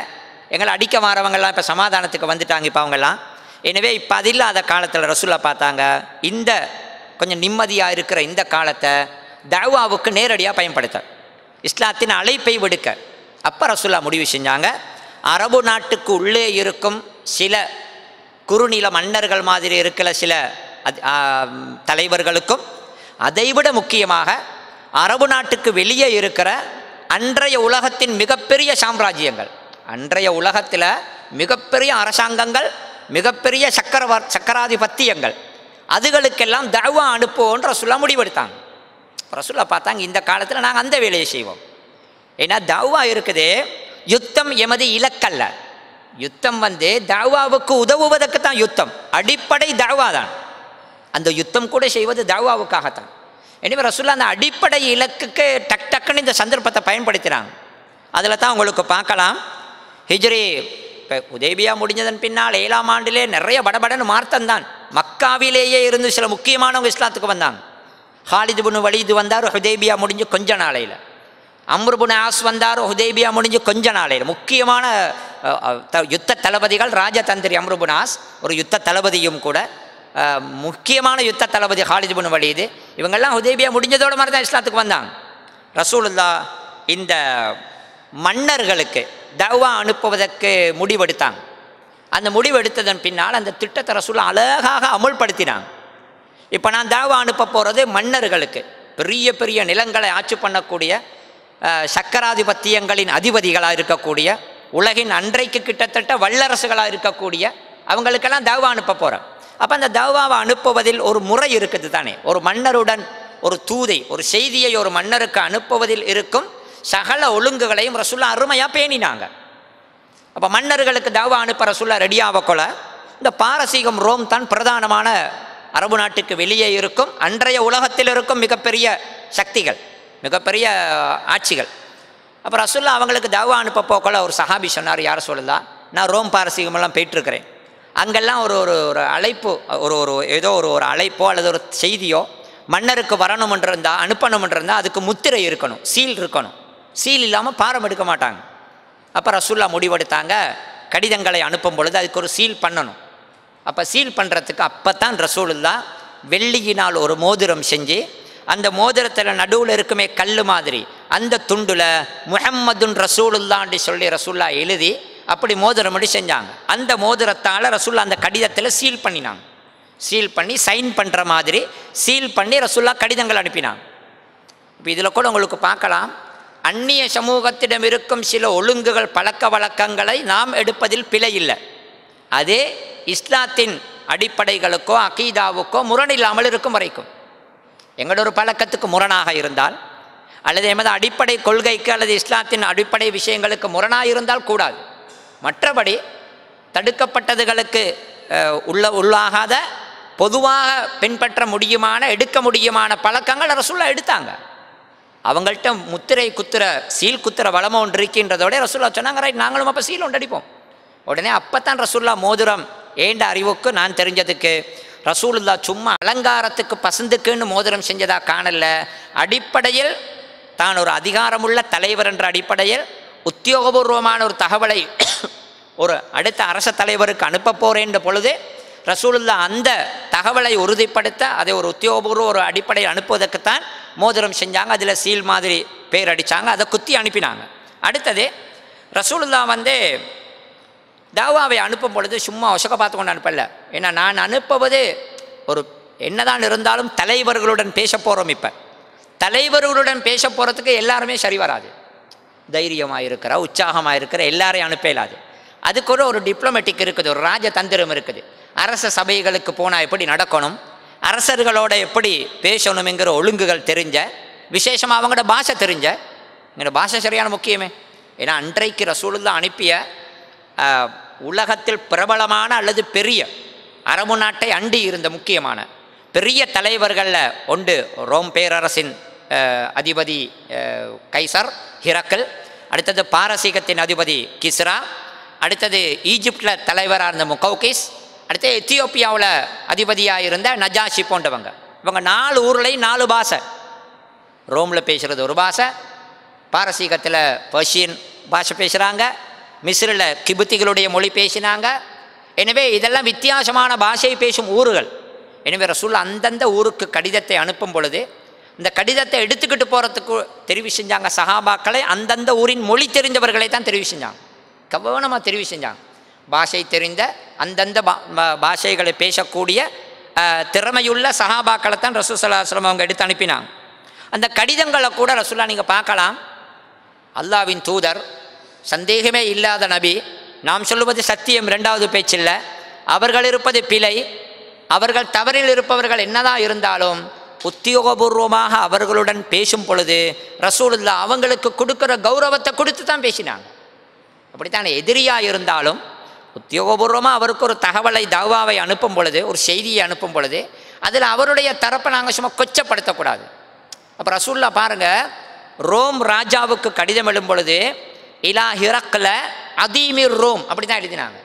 எங்களை அடிக்க மாறவங்கெல்லாம் இப்போ சமாதானத்துக்கு வந்துட்டாங்க இப்போ அவங்கெல்லாம் எனவே இப்போ அது இல்லாத காலத்தில் ரசூல்லா பார்த்தாங்க இந்த கொஞ்சம் நிம்மதியாக இருக்கிற இந்த காலத்தை தவாவுக்கு நேரடியாக பயன்படுத்த இஸ்லாத்தின் அழைப்பை விடுக்க அப்போ ரசூல்லா முடிவு செஞ்சாங்க அரபு நாட்டுக்கு உள்ளே இருக்கும் சில குறுநில மன்னர்கள் மாதிரி இருக்கிற சில அத்- ஆ, தலைவர்களுக்கும் அதைவிட முக்கியமாக அரபு நாட்டுக்கு வெளியே இருக்கிற அன்றைய உலகத்தின் மிகப்பெரிய சாம்ராஜ்யங்கள் அன்றைய உலகத்தில் மிகப்பெரிய அரசாங்கங்கள் மிகப்பெரிய சக்கரவர் சக்கராதிபத்தியங்கள் அதுகளுக்கெல்லாம் தவா அனுப்புவோன்ற சொல்ல முடிவெடுத்தாங்க ரசுல்லா பார்த்தாங்க இந்த காலத்தில் நாங்கள் அந்த வேலையை செய்வோம் ஏன்னா தௌவா இருக்குது யுத்தம் எமது இலக்கல்ல யுத்தம் வந்து தாவாவுக்கு உதவுவதற்கு தான் யுத்தம் அடிப்படை தாவா தான் அந்த யுத்தம் கூட செய்வது தாவாவுக்காகத்தான் எனவே ரசுல்லா அந்த அடிப்படை இலக்குக்கு டக் டக்குன்னு இந்த சந்தர்ப்பத்தை பயன்படுத்துகிறாங்க அதில் தான் உங்களுக்கு பார்க்கலாம் ஹிஜ்ரி இப்போ உதேபியா முடிஞ்சதன் பின்னால் ஏழாம் ஆண்டிலே நிறைய படபடன்னு மார்த்தம் தான் மக்காவிலேயே இருந்து சில முக்கியமானவங்க இஸ்லாத்துக்கு வந்தாங்க ஹாலிது புனு வலிது வந்தார் ஹுதேபியா முடிஞ்சு கொஞ்ச நாளையில் அம்ருபுன் ஆஸ் வந்தார் ஹுதேபியா முடிஞ்சு கொஞ்ச நாளையில் முக்கியமான அஹ், அஹ், த- யுத்த தளபதிகள் ராஜதந்திரி அம்ருபுன் ஆஸ் ஒரு யுத்த தளபதியும் கூட அஹ், முக்கியமான யுத்த தளபதி ஹாலிது புனு வலிது இவங்கெல்லாம் ஹுதேபியா முடிஞ்சதோட மாதிரி தான் இஸ்லாத்துக்கு வந்தாங்க ரசூலுல்லா இந்த மன்னர்களுக்கு தவா அனுப்புவதற்கு முடிவெடுத்தாங்க அந்த முடிவெடுத்ததன் பின்னால் அந்த திட்டத்தை ரசூலா அழகாக அமுல்படுத்தினாங்க இப்போ நான் தாவா அனுப்ப போகிறது மன்னர்களுக்கு பெரிய பெரிய நிலங்களை ஆட்சி பண்ணக்கூடிய அஹ், சக்கராதிபத்தியங்களின் அதிபதிகளாக இருக்கக்கூடிய உலகின் அன்றைக்கு கிட்டத்தட்ட வல்லரசுகளாக இருக்கக்கூடிய அவங்களுக்கெல்லாம் தாவா அனுப்ப போகிறேன் அப்போ அந்த தாவாவை அனுப்புவதில் ஒரு முறை இருக்குது தானே ஒரு மன்னருடன் ஒரு தூதை ஒரு செய்தியை ஒரு மன்னருக்கு அனுப்புவதில் இருக்கும் சகல ஒழுங்குகளையும் ரசுல்லா அருமையாக பேணினாங்க அப்போ மன்னர்களுக்கு தாவா அனுப்ப ரசுல்லா ரெடியாக கொள்ள இந்த பாரசீகம் ரோம் தான் பிரதானமான அரபு நாட்டுக்கு வெளியே இருக்கும் அன்றைய உலகத்தில் இருக்கும் மிகப்பெரிய சக்திகள் மிகப்பெரிய ஆட்சிகள் அப்போ ரசுல்லா அவங்களுக்கு தாவா அனுப்ப போக்கல ஒரு சஹாபி சொன்னார் யார் சொல்லலாம் நான் ரோம் பாரசீகமெல்லாம் போயிட்டுருக்கிறேன் அங்கெல்லாம் ஒரு ஒரு ஒரு அழைப்பு ஒரு ஒரு ஏதோ ஒரு ஒரு அழைப்போ அல்லது ஒரு செய்தியோ மன்னருக்கு வரணுமென்று இருந்தால் அனுப்பணுமென்று இருந்தால் அதுக்கு முத்திரை இருக்கணும் சீல் இருக்கணும் சீல் இல்லாமல் பாரம் எடுக்க மாட்டாங்க அப்போ ரசூல்லா முடிவெடுத்தாங்க கடிதங்களை அனுப்பும் பொழுது அதுக்கு ஒரு சீல் பண்ணணும் அப்போ சீல் பண்ணுறதுக்கு அப்போ தான் ரசூலுல்லா வெள்ளியினால் ஒரு மோதிரம் செஞ்சு அந்த மோதிரத்தில் நடுவில் இருக்குமே கல் மாதிரி அந்த துண்டில் முஹம்மதுன் ரசூலுல்லான்னு சொல்லி ரசூல்லா எழுதி அப்படி மோதிரம் முடி செஞ்சாங்க அந்த மோதிரத்தால் ரசூல்லா அந்த கடிதத்தில் சீல் பண்ணினாங்க சீல் பண்ணி சைன் பண்ணுற மாதிரி சீல் பண்ணி ரசூல்லா கடிதங்கள் அனுப்பினாங்க இப்போ இதில் கூட உங்களுக்கு பார்க்கலாம் அந்நிய சமூகத்திடம் இருக்கும் சில ஒழுங்குகள் பழக்க வழக்கங்களை நாம் எடுப்பதில் பிழை இல்லை அதே இஸ்லாத்தின் அடிப்படைகளுக்கோ அகீதாவுக்கோ முரணில்லாமல் இருக்கும் வரைக்கும் எங்களோட ஒரு பழக்கத்துக்கு முரணாக இருந்தால் அல்லது எமது அடிப்படை கொள்கைக்கு அல்லது இஸ்லாத்தின் அடிப்படை விஷயங்களுக்கு முரணாக இருந்தால் கூடாது மற்றபடி தடுக்கப்பட்டதுகளுக்கு அஹ், உள்ள உள்ளாகாத பொதுவாக பின்பற்ற முடியுமான எடுக்க முடியுமான பழக்கங்கள் ரசூல்லா எடுத்தாங்க அவங்கள்ட்ட முத்திரை குத்துற சீல் குத்துற வளமோ ஒன்று இருக்கின்றதோட ரசூல்லா சொன்னாங்க ரைட் நாங்களும் அப்போ சீல் ஒன்று அடிப்போம் உடனே அப்பத்தான் ரசூல்லா மோதிரம் ஏண்ட அறிவுக்கு நான் தெரிஞ்சதுக்கு ரசூலுல்லா சும்மா அலங்காரத்துக்கு பசந்துக்குன்னு மோதிரம் செஞ்சதா காணல அடிப்படையில் தான் ஒரு அதிகாரமுள்ள தலைவர் என்ற அடிப்படையில் உத்தியோகபூர்வமான ஒரு தகவலை ஒரு அடுத்த அரச தலைவருக்கு அனுப்ப போறேன்ற பொழுது ரசூலுல்லா அந்த தகவலை உறுதிப்படுத்த அதை ஒரு உத்தியோகபூர்வ ஒரு அடிப்படையில் அனுப்புவதற்குத்தான் மோதிரம் செஞ்சாங்க அதில் சீல் மாதிரி பேர் அடித்தாங்க அதை குத்தி அனுப்பினாங்க அடுத்தது ரசூலுல்லா வந்து தாவாவை அனுப்பும் பொழுது சும்மா ஒசக்க பார்த்து கொண்டு அனுப்பல ஏன்னா நான் அனுப்புவது ஒரு என்னதான் இருந்தாலும் தலைவர்களுடன் பேச போகிறோம் இப்போ தலைவர்களுடன் பேச போகிறதுக்கு எல்லாருமே சரி வராது தைரியமாக இருக்கிற உற்சாகமாக இருக்கிற எல்லாரையும் அனுப்ப இயலாது அதுக்கு ஒரு ஒரு டிப்ளமேட்டிக் இருக்குது ஒரு ராஜதந்திரம் இருக்குது அரச சபைகளுக்கு போனால் எப்படி நடக்கணும் அரசர்களோட எப்படி பேசணுங்கிற ஒழுங்குகள் தெரிஞ்ச விசேஷமாக அவங்களோட பாஷை தெரிஞ்ச எங்களோட பாஷை சரியான முக்கியமே ஏன்னா அன்றைக்கு ரசூலுல்லா அனுப்பிய ஆஹ், உலகத்தில் பிரபலமான அல்லது பெரிய அரபு நாட்டை அண்டி இருந்த முக்கியமான பெரிய தலைவர்களில் ஒன்று ரோம் பேரரசின் ஆஹ், அதிபதி ஆஹ், கைசர் ஹிரக்கல் அடுத்தது பாரசீகத்தின் அதிபதி கிஸ்ரா அடுத்தது ஈஜிப்டில் தலைவராக இருந்த முகௌகிஸ் அடுத்து எத்தியோப்பியாவில் அதிபதியாக இருந்த நஜாஷி போன்றவங்க இவங்க நாலு ஊர்லேயும் நாலு பாஷை ரோமில் பேசுகிறது ஒரு பாஷை பாரசீகத்தில் பர்ஷியன் பாஷை பேசுகிறாங்க மிஸ்ரில் கிபுத்திகளுடைய மொழி பேசினாங்க எனவே இதெல்லாம் வித்தியாசமான பாஷை பேசும் ஊர்கள் எனவே ரசூல் அந்தந்த ஊருக்கு கடிதத்தை அனுப்பும் பொழுது இந்த கடிதத்தை எடுத்துக்கிட்டு போகிறதுக்கு தெரிவு செஞ்சாங்க சஹாபாக்களை அந்தந்த ஊரின் மொழி தெரிந்தவர்களை தான் தெரிவு செஞ்சாங்க கவனமாக தெரிவு செஞ்சாங்க பாஷை தெரிந்த அந்தந்த பா பா- பாஷைகளை பேசக்கூடிய அஹ், திறமையுள்ள சஹாபாக்களை தான் ரசூல் சலாஹம் அவங்க எடுத்து அனுப்பினாங்க அந்த கடிதங்களை கூட ரசூல்லா நீங்கள் பார்க்கலாம் அல்லாவின் தூதர் சந்தேகமே இல்லாத நபி நாம் சொல்லுவது சத்தியம் ரெண்டாவது பேச்சில்ல அவர்கள் இருப்பது பிழை அவர்கள் தவறில் இருப்பவர்கள் என்னதான் இருந்தாலும் உத்தியோகபூர்வமாக அவர்களுடன் பேசும் பொழுது ரசூலுல்லா அவங்களுக்கு கொடுக்குற கௌரவத்தை கொடுத்து தான் பேசினாங்க அப்படித்தான் எதிரியாக இருந்தாலும் உத்தியோகபூர்வமாக அவருக்கு ஒரு தகவலை தவாவை அனுப்பும் பொழுது ஒரு செய்தியை அனுப்பும் பொழுது அதில் அவருடைய தரப்பை நாங்கள் சும்மா கொச்சப்படுத்தக்கூடாது அப்போ ரசூல்லா பாருங்க ரோம் ராஜாவுக்கு கடிதம் எழும் பொழுது இலா ஹிரக்கில் அதீமிர் ரோம் அப்படி தான் எழுதினாங்க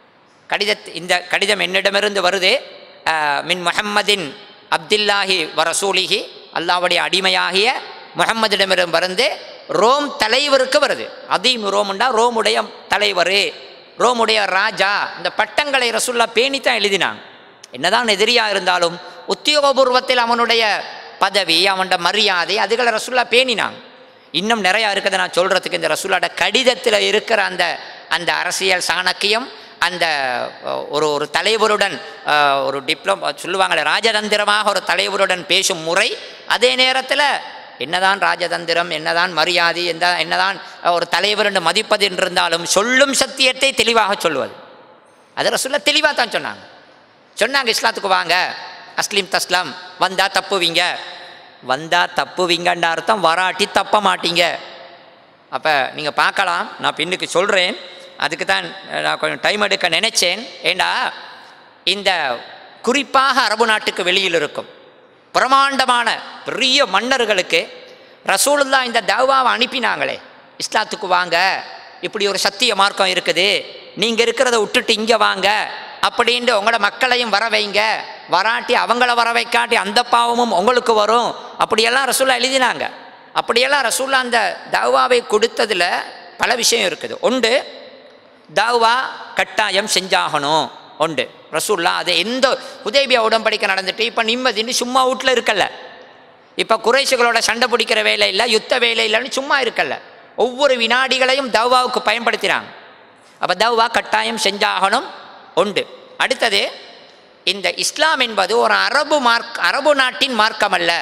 கடிதத் இந்த கடிதம் என்னிடமிருந்து வருது அஹ், மின் முஹம்மதின் அப்துல்லாஹி வரசூலிஹி அல்லாவுடைய அடிமையாகிய முஹம்மதிடமிருந்து வந்து ரோம் தலைவருக்கு வருது அதீம் ரோம்ண்டா ரோமுடைய தலைவர் ரோமுடைய ராஜா இந்த பட்டங்களை ரசூல்லா பேணி தான் எழுதினாங்க என்னதான் எதிரியாக இருந்தாலும் உத்தியோகபூர்வத்தில் அவனுடைய பதவி அவனோட மரியாதை அதுகளை ரசூல்லா பேணினாங்க இன்னும் நிறையா இருக்குது நான் சொல்கிறதுக்கு இந்த ரசூலோட கடிதத்தில் இருக்கிற அந்த அந்த அரசியல் சாணக்கியம் அந்த அஹ், ஒரு ஒரு தலைவருடன் அஹ், ஒரு டிப்ளமோ சொல்லுவாங்களே ராஜதந்திரமாக ஒரு தலைவருடன் பேசும் முறை அதே நேரத்தில் என்னதான் ராஜதந்திரம் என்னதான் மரியாதை எந்த என்னதான் அஹ், ஒரு தலைவர் என்று மதிப்பது என்றிருந்தாலும் சொல்லும் சத்தியத்தை தெளிவாக சொல்லுவது அது ரசூல்லா தெளிவாக தான் சொன்னாங்க சொன்னாங்க இஸ்லாத்துக்கு வாங்க அஸ்லீம் தஸ்லாம் வந்தா தப்புவீங்க வந்தா தப்புவீங்கன்ற அர்த்தம் வராட்டி தப்ப மாட்டீங்க அப்போ நீங்கள் பார்க்கலாம் நான் பின்னுக்கு சொல்கிறேன் அதுக்கு தான் நான் கொஞ்சம் டைம் எடுக்க நினைச்சேன் ஏண்டா இந்த குறிப்பாக அரபு நாட்டுக்கு வெளியில் இருக்கும் பிரமாண்டமான பெரிய மன்னர்களுக்கு ரசூலுல்லா இந்த தவாவை அனுப்பினாங்களே இஸ்லாத்துக்கு வாங்க இப்படி ஒரு சத்திய மார்க்கம் இருக்குது நீங்கள் இருக்கிறத விட்டுட்டு இங்கே வாங்க அப்படின்ட்டு உங்களோட மக்களையும் வர வைங்க வராட்டி அவங்கள வர வைக்காட்டி அந்த பாவமும் உங்களுக்கு வரும் அப்படியெல்லாம் ரசூல்லா எழுதினாங்க அப்படியெல்லாம் ரசூல்லா அந்த தவாவை கொடுத்ததில் பல விஷயம் இருக்குது ஒன்று தாவா கட்டாயம் செஞ்சாகணும் உண்டு ரசூல்லா அது எந்த உதேபியா உடன்படிக்கை நடந்துட்டு இப்போ நிம்மதின்னு சும்மா வீட்டில் இருக்கல்ல இப்போ குறைஷிகளோட சண்டை பிடிக்கிற வேலை இல்லை யுத்த வேலை இல்லைன்னு சும்மா இருக்கல்ல ஒவ்வொரு வினாடிகளையும் தவ்வாவுக்கு பயன்படுத்துகிறாங்க அப்போ தவ்வா கட்டாயம் செஞ்சாகணும் உண்டு அடுத்தது இந்த இஸ்லாம் என்பது ஒரு அரபு மார்க் அரபு நாட்டின் மார்க்கம் அல்ல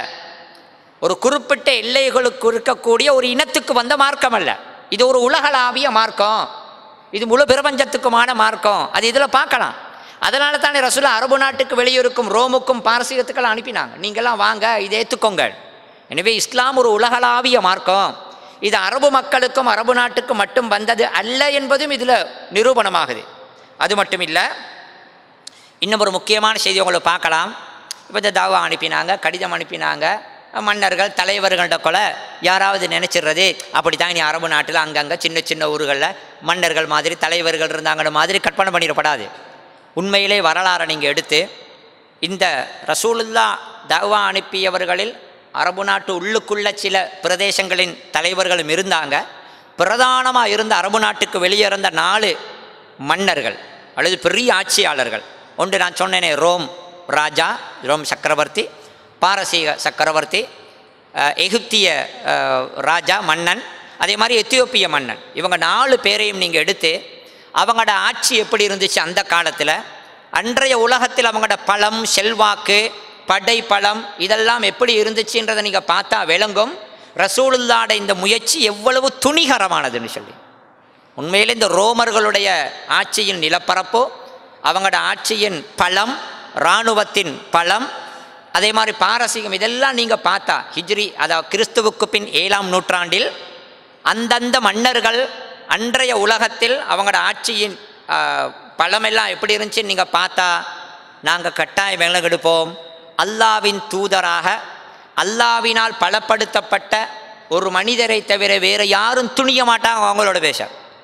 ஒரு குறிப்பிட்ட எல்லைகளுக்கு இருக்கக்கூடிய ஒரு இனத்துக்கு வந்த மார்க்கம் அல்ல இது ஒரு உலகளாவிய மார்க்கம் இது முழு பிரபஞ்சத்துக்குமான மார்க்கம் அது இதில் பார்க்கலாம் அதனால தானே ரசூலா அரபு நாட்டுக்கு வெளியிருக்கும் ரோமுக்கும் பாரசீகத்துக்கெல்லாம் அனுப்பினாங்க நீங்களாம் வாங்க இதை ஏற்றுக்கோங்க எனவே இஸ்லாம் ஒரு உலகளாவிய மார்க்கம் இது அரபு மக்களுக்கும் அரபு நாட்டுக்கும் மட்டும் வந்தது அல்ல என்பதும் இதில் நிரூபணமாகுது அது மட்டும் இல்லை இன்னும் ஒரு முக்கியமான செய்தி உங்களுக்கு பார்க்கலாம் இப்போ இந்த தாவா அனுப்பினாங்க கடிதம் அனுப்பினாங்க மன்னர்கள் தலைவர்கள்ட கொலை யாராவது நினச்சிடுறது அப்படி தான் இனி அரபு நாட்டில் அங்கங்கே சின்ன சின்ன ஊர்களில் மன்னர்கள் மாதிரி தலைவர்கள் இருந்தாங்கன்ற மாதிரி கற்பனை பண்ணிடப்படாது உண்மையிலே வரலாறை நீங்கள் எடுத்து இந்த ரசூலுல்லா தவா அனுப்பியவர்களில் அரபு நாட்டு உள்ளுக்குள்ள சில பிரதேசங்களின் தலைவர்களும் இருந்தாங்க பிரதானமாக இருந்த அரபு நாட்டுக்கு வெளியே இருந்த நாலு மன்னர்கள் அல்லது பெரிய ஆட்சியாளர்கள் ஒன்று நான் சொன்னேனே ரோம் ராஜா ரோம் சக்கரவர்த்தி பாரசீக சக்கரவர்த்தி அஹ், எகிப்திய அஹ், ராஜா மன்னன் அதே மாதிரி எத்தியோப்பிய மன்னன் இவங்க நாலு பேரையும் நீங்கள் எடுத்து அவங்களோட ஆட்சி எப்படி இருந்துச்சு அந்த காலத்தில் அன்றைய உலகத்தில் அவங்களோட பலம் செல்வாக்கு படை பலம் இதெல்லாம் எப்படி இருந்துச்சுன்றதை நீங்கள் பார்த்தா விளங்கும் ரசூலுல்லாட இந்த முயற்சி எவ்வளவு துணிகரமானதுன்னு சொல்லி உண்மையில் இந்த ரோமர்களுடைய ஆட்சியின் நிலப்பரப்போ அவங்களோட ஆட்சியின் பலம் இராணுவத்தின் பலம் அதே மாதிரி பாரசீகம் இதெல்லாம் நீங்கள் பார்த்தா ஹிஜ்ரி அதாவது கிறிஸ்துவுக்கு பின் ஏழாம் நூற்றாண்டில் அந்தந்த மன்னர்கள் அன்றைய உலகத்தில் அவங்களோட ஆட்சியின் ஆ, பலமெல்லாம் எப்படி இருந்துச்சுன்னு நீங்கள் பார்த்தா நாங்கள் கட்டாயம் விலகெடுப்போம் அல்லாவின் தூதராக அல்லாவினால் பலப்படுத்தப்பட்ட ஒரு மனிதரை தவிர வேறு யாரும் துணிய மாட்டாங்க அவங்களோட பேச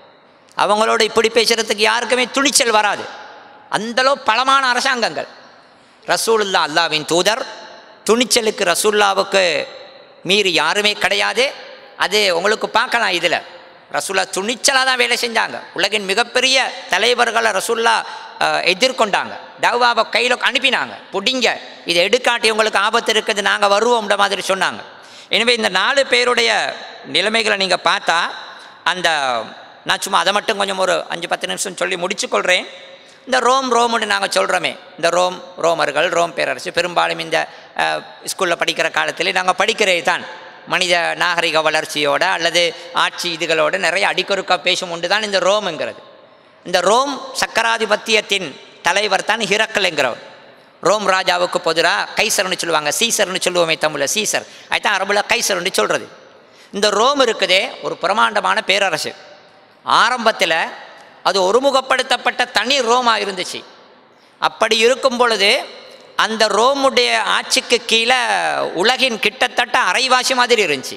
அவங்களோட இப்படி பேசுகிறதுக்கு யாருக்குமே துணிச்சல் வராது அந்தளவு பலமான அரசாங்கங்கள் ரசூலுல்லா அல்லாவின் தூதர் துணிச்சலுக்கு ரசூல்லாவுக்கு மீறி யாருமே கிடையாது அது உங்களுக்கு பார்க்கலாம் இதில் ரசுல்லா துணிச்சலாக தான் வேலை செஞ்சாங்க உலகின் மிகப்பெரிய தலைவர்களை ரசுல்லா அஹ், எதிர்கொண்டாங்க தவாவை கையில் அனுப்பினாங்க புடிங்க இதை எடுக்காட்டி உங்களுக்கு ஆபத்து இருக்குது நாங்கள் வருவோம்ன்ற மாதிரி சொன்னாங்க எனவே இந்த நாலு பேருடைய நிலைமைகளை நீங்கள் பார்த்தா அந்த நான் சும்மா அதை மட்டும் கொஞ்சம் ஒரு அஞ்சு பத்து நிமிஷம் சொல்லி முடிச்சுக்கொள்கிறேன் இந்த ரோம் ரோம்னு நாங்கள் சொல்கிறோமே இந்த ரோம் ரோமர்கள் ரோம் பேரரசு பெரும்பாலும் இந்த ஸ்கூலில் படிக்கிற காலத்தில் நாங்கள் படிக்கிறே தான் மனித நாகரிக வளர்ச்சியோட அல்லது ஆட்சி இதுகளோட நிறைய அடிக்கொருக்கா பேசும் உண்டு தான் இந்த ரோம்ங்கிறது இந்த ரோம் சக்கராதிபத்தியத்தின் தலைவர் தான் ஹிரக்கல்ங்கிறவர் ரோம் ராஜாவுக்கு பொதுராக கைசர்னு சொல்லுவாங்க சீசர்னு சொல்லுவோமே தமிழில் சீசர் அதுதான் அரபுல கைசர்னு சொல்கிறது இந்த ரோம் இருக்குதே ஒரு பிரமாண்டமான பேரரசு ஆரம்பத்தில் அது ஒருமுகப்படுத்தப்பட்ட தனி ரோமா இருந்துச்சு அப்படி இருக்கும் பொழுது அந்த ரோமுடைய ஆட்சிக்கு கீழே உலகின் கிட்டத்தட்ட அரைவாசி மாதிரி இருந்துச்சு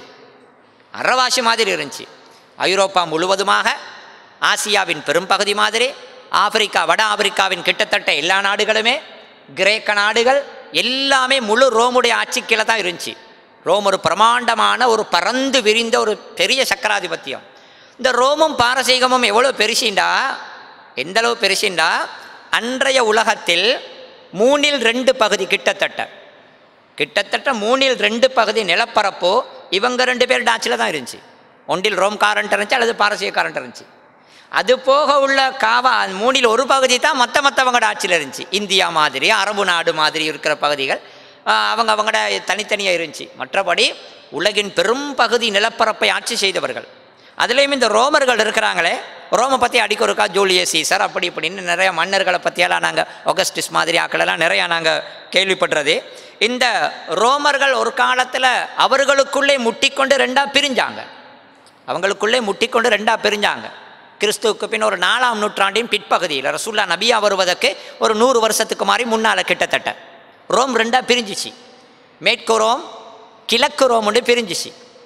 அரைவாசி மாதிரி இருந்துச்சு ஐரோப்பா முழுவதுமாக ஆசியாவின் பெரும்பகுதி மாதிரி ஆப்பிரிக்கா வட ஆப்பிரிக்காவின் கிட்டத்தட்ட எல்லா நாடுகளுமே கிரேக்க நாடுகள் எல்லாமே முழு ரோமுடைய ஆட்சி கீழே தான் இருந்துச்சு ரோம் ஒரு பிரமாண்டமான ஒரு பறந்து விரிந்த ஒரு பெரிய சக்கராதிபத்தியம் இந்த ரோமும் பாரசீகமும் எவ்வளோ பெருசிண்டா எந்த அளவு பெருசிண்டா அன்றைய உலகத்தில் மூணில் ரெண்டு பகுதி கிட்டத்தட்ட கிட்டத்தட்ட மூணில் ரெண்டு பகுதி நிலப்பரப்போ இவங்க ரெண்டு பேர் டாச்சில் தான் இருந்துச்சு ஒன்றில் ரோம் காரண்ட் இருந்துச்சு அல்லது பாரசீக காரண்ட் இருந்துச்சு அது போக உள்ள காவா மூணில் ஒரு பகுதி தான் மற்ற மற்றவங்களோட ஆட்சியில் இருந்துச்சு இந்தியா மாதிரி அரபு நாடு மாதிரி இருக்கிற பகுதிகள் ஆஹ், அவங்க அவங்களோட தனித்தனியாக இருந்துச்சு மற்றபடி உலகின் பெரும் பகுதி நிலப்பரப்பை ஆட்சி செய்தவர்கள் அதுலேயும் இந்த ரோமர்கள் இருக்கிறாங்களே ரோமை பற்றி அடிக்க ஒருக்கா ஜூலியஸ் சீசர் அப்படி இப்படின்னு நிறைய மன்னர்களை பற்றியெல்லாம் நாங்கள் ஒகஸ்டிஸ் மாதிரி ஆக்களெல்லாம் நிறையா நாங்கள் கேள்விப்படுறது இந்த ரோமர்கள் ஒரு காலத்தில் அவர்களுக்குள்ளே முட்டிக்கொண்டு ரெண்டாக பிரிஞ்சாங்க அவங்களுக்குள்ளே முட்டிக்கொண்டு ரெண்டாக பிரிஞ்சாங்க கிறிஸ்துவுக்கு பின் ஒரு நாலாம் நூற்றாண்டின் பிற்பகுதியில் ரசூல்லா நபியா வருவதற்கு ஒரு நூறு வருஷத்துக்கு மாதிரி முன்னால் கிட்டத்தட்ட ரோம் ரெண்டாக பிரிஞ்சிச்சு மேற்கு ரோம் கிழக்கு ரோம்னு பிரிஞ்சிச்சு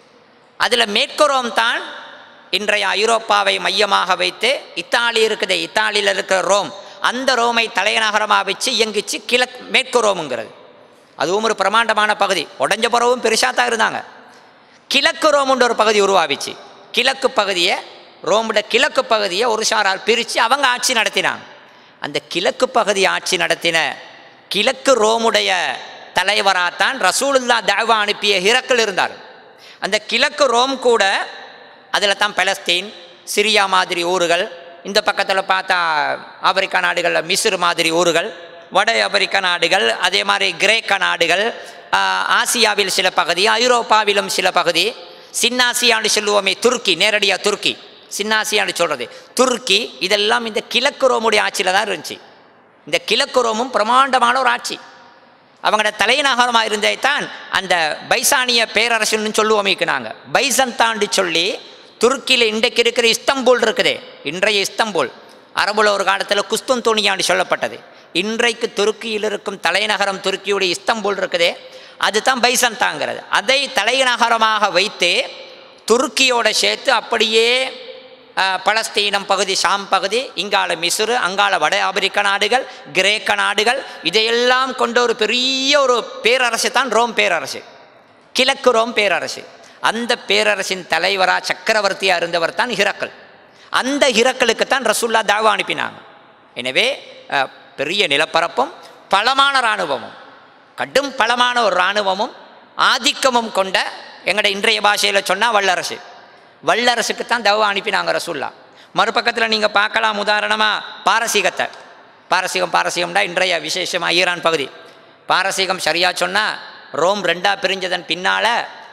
அதில் மேற்கு ரோம் தான் இன்றைய ஐரோப்பாவை மையமாக வைத்து இத்தாலி இருக்குது இத்தாலியில் இருக்கிற ரோம் அந்த ரோமை தலைநகரமாக வச்சு இயங்கிச்சு கிழக்கு மேற்கு ரோமுங்கிறது அதுவும் ஒரு பிரமாண்டமான பகுதி உடஞ்ச புறவும் பெருசாக தான் இருந்தாங்க கிழக்கு ரோமுன்ற ஒரு பகுதி உருவாவிச்சு கிழக்கு பகுதியை ரோமுட கிழக்கு பகுதியை ஒரு சாரால் பிரித்து அவங்க ஆட்சி நடத்தினாங்க அந்த கிழக்கு பகுதி ஆட்சி நடத்தின கிழக்கு ரோமுடைய தலைவராகத்தான் ரசூலுல்லா தேவா அனுப்பிய ஹிரக்கல் இருந்தார் அந்த கிழக்கு ரோம் கூட அதில் தான் பலஸ்தீன் சிரியா மாதிரி ஊர்கள் இந்த பக்கத்தில் பார்த்தா ஆப்பிரிக்கா நாடுகளில் மிஸ்ர் மாதிரி ஊர்கள் வட ஆப்பிரிக்க நாடுகள் அதே மாதிரி கிரேக்க நாடுகள் ஆஹ், ஆசியாவில் சில பகுதி ஐரோப்பாவிலும் சில பகுதி சின்னாசியான்னு சொல்லுவோமே துருக்கி நேரடியாக துருக்கி சின்னாசியான்னு சொல்கிறது துருக்கி இதெல்லாம் இந்த கிழக்கு ரோமுடைய ஆட்சியில் தான் இருந்துச்சு இந்த கிழக்கு ரோமும் பிரமாண்டமான ஒரு ஆட்சி அவங்களோட தலைநகரமாக இருந்தே தான் அந்த பைசானிய பேரரசுன்னு சொல்லுவோமிக்கு நாங்கள் பைசந்தாண்டு சொல்லி துருக்கியில் இன்றைக்கு இருக்கிற இஸ்தம்பூல் இருக்குதே இன்றைய இஸ்தம்பூல் அரபுல ஒரு காலத்தில் குஸ்துந்தூனியான்னு சொல்லப்பட்டது இன்றைக்கு துருக்கியில் இருக்கும் தலைநகரம் துருக்கியுடைய இஸ்தம்பூல் இருக்குதே அதுதான் பைசந்தாங்கிறது அதை தலைநகரமாக வைத்து துருக்கியோட சேர்த்து அப்படியே அஹ், பலஸ்தீனம் பகுதி ஷாம் பகுதி இங்கால மிசுறு அங்கால வட ஆப்பிரிக்க நாடுகள் கிரேக்க நாடுகள் இதையெல்லாம் கொண்ட ஒரு பெரிய ஒரு பேரரசு தான் ரோம் பேரரசு கிழக்கு ரோம் பேரரசு அந்த பேரரசின் தலைவராக சக்கரவர்த்தியாக இருந்தவர் தான் ஹிரக்கல் அந்த ஹிரக்கலுக்கு தான் ரசூல்லா தாவா அனுப்பினாங்க எனவே அஹ், பெரிய நிலப்பரப்பும் பலமான இராணுவமும் கடும் பலமான ஒரு இராணுவமும் ஆதிக்கமும் கொண்ட எங்கட இன்றைய பாஷையில் சொன்னால் வல்லரசு வல்லரசுக்கு தான் தவ அனுப்பினாங்க ரசூல்லா மறுபக்கத்தில் நீங்கள் பார்க்கலாம் உதாரணமாக பாரசீகத்தை பாரசீகம் பாரசீகம்டா இன்றைய விசேஷமாக ஈரான் பகுதி பாரசீகம் சரியாக சொன்னால் ரோம் ரெண்டாக பிரிஞ்சதன் பின்னால்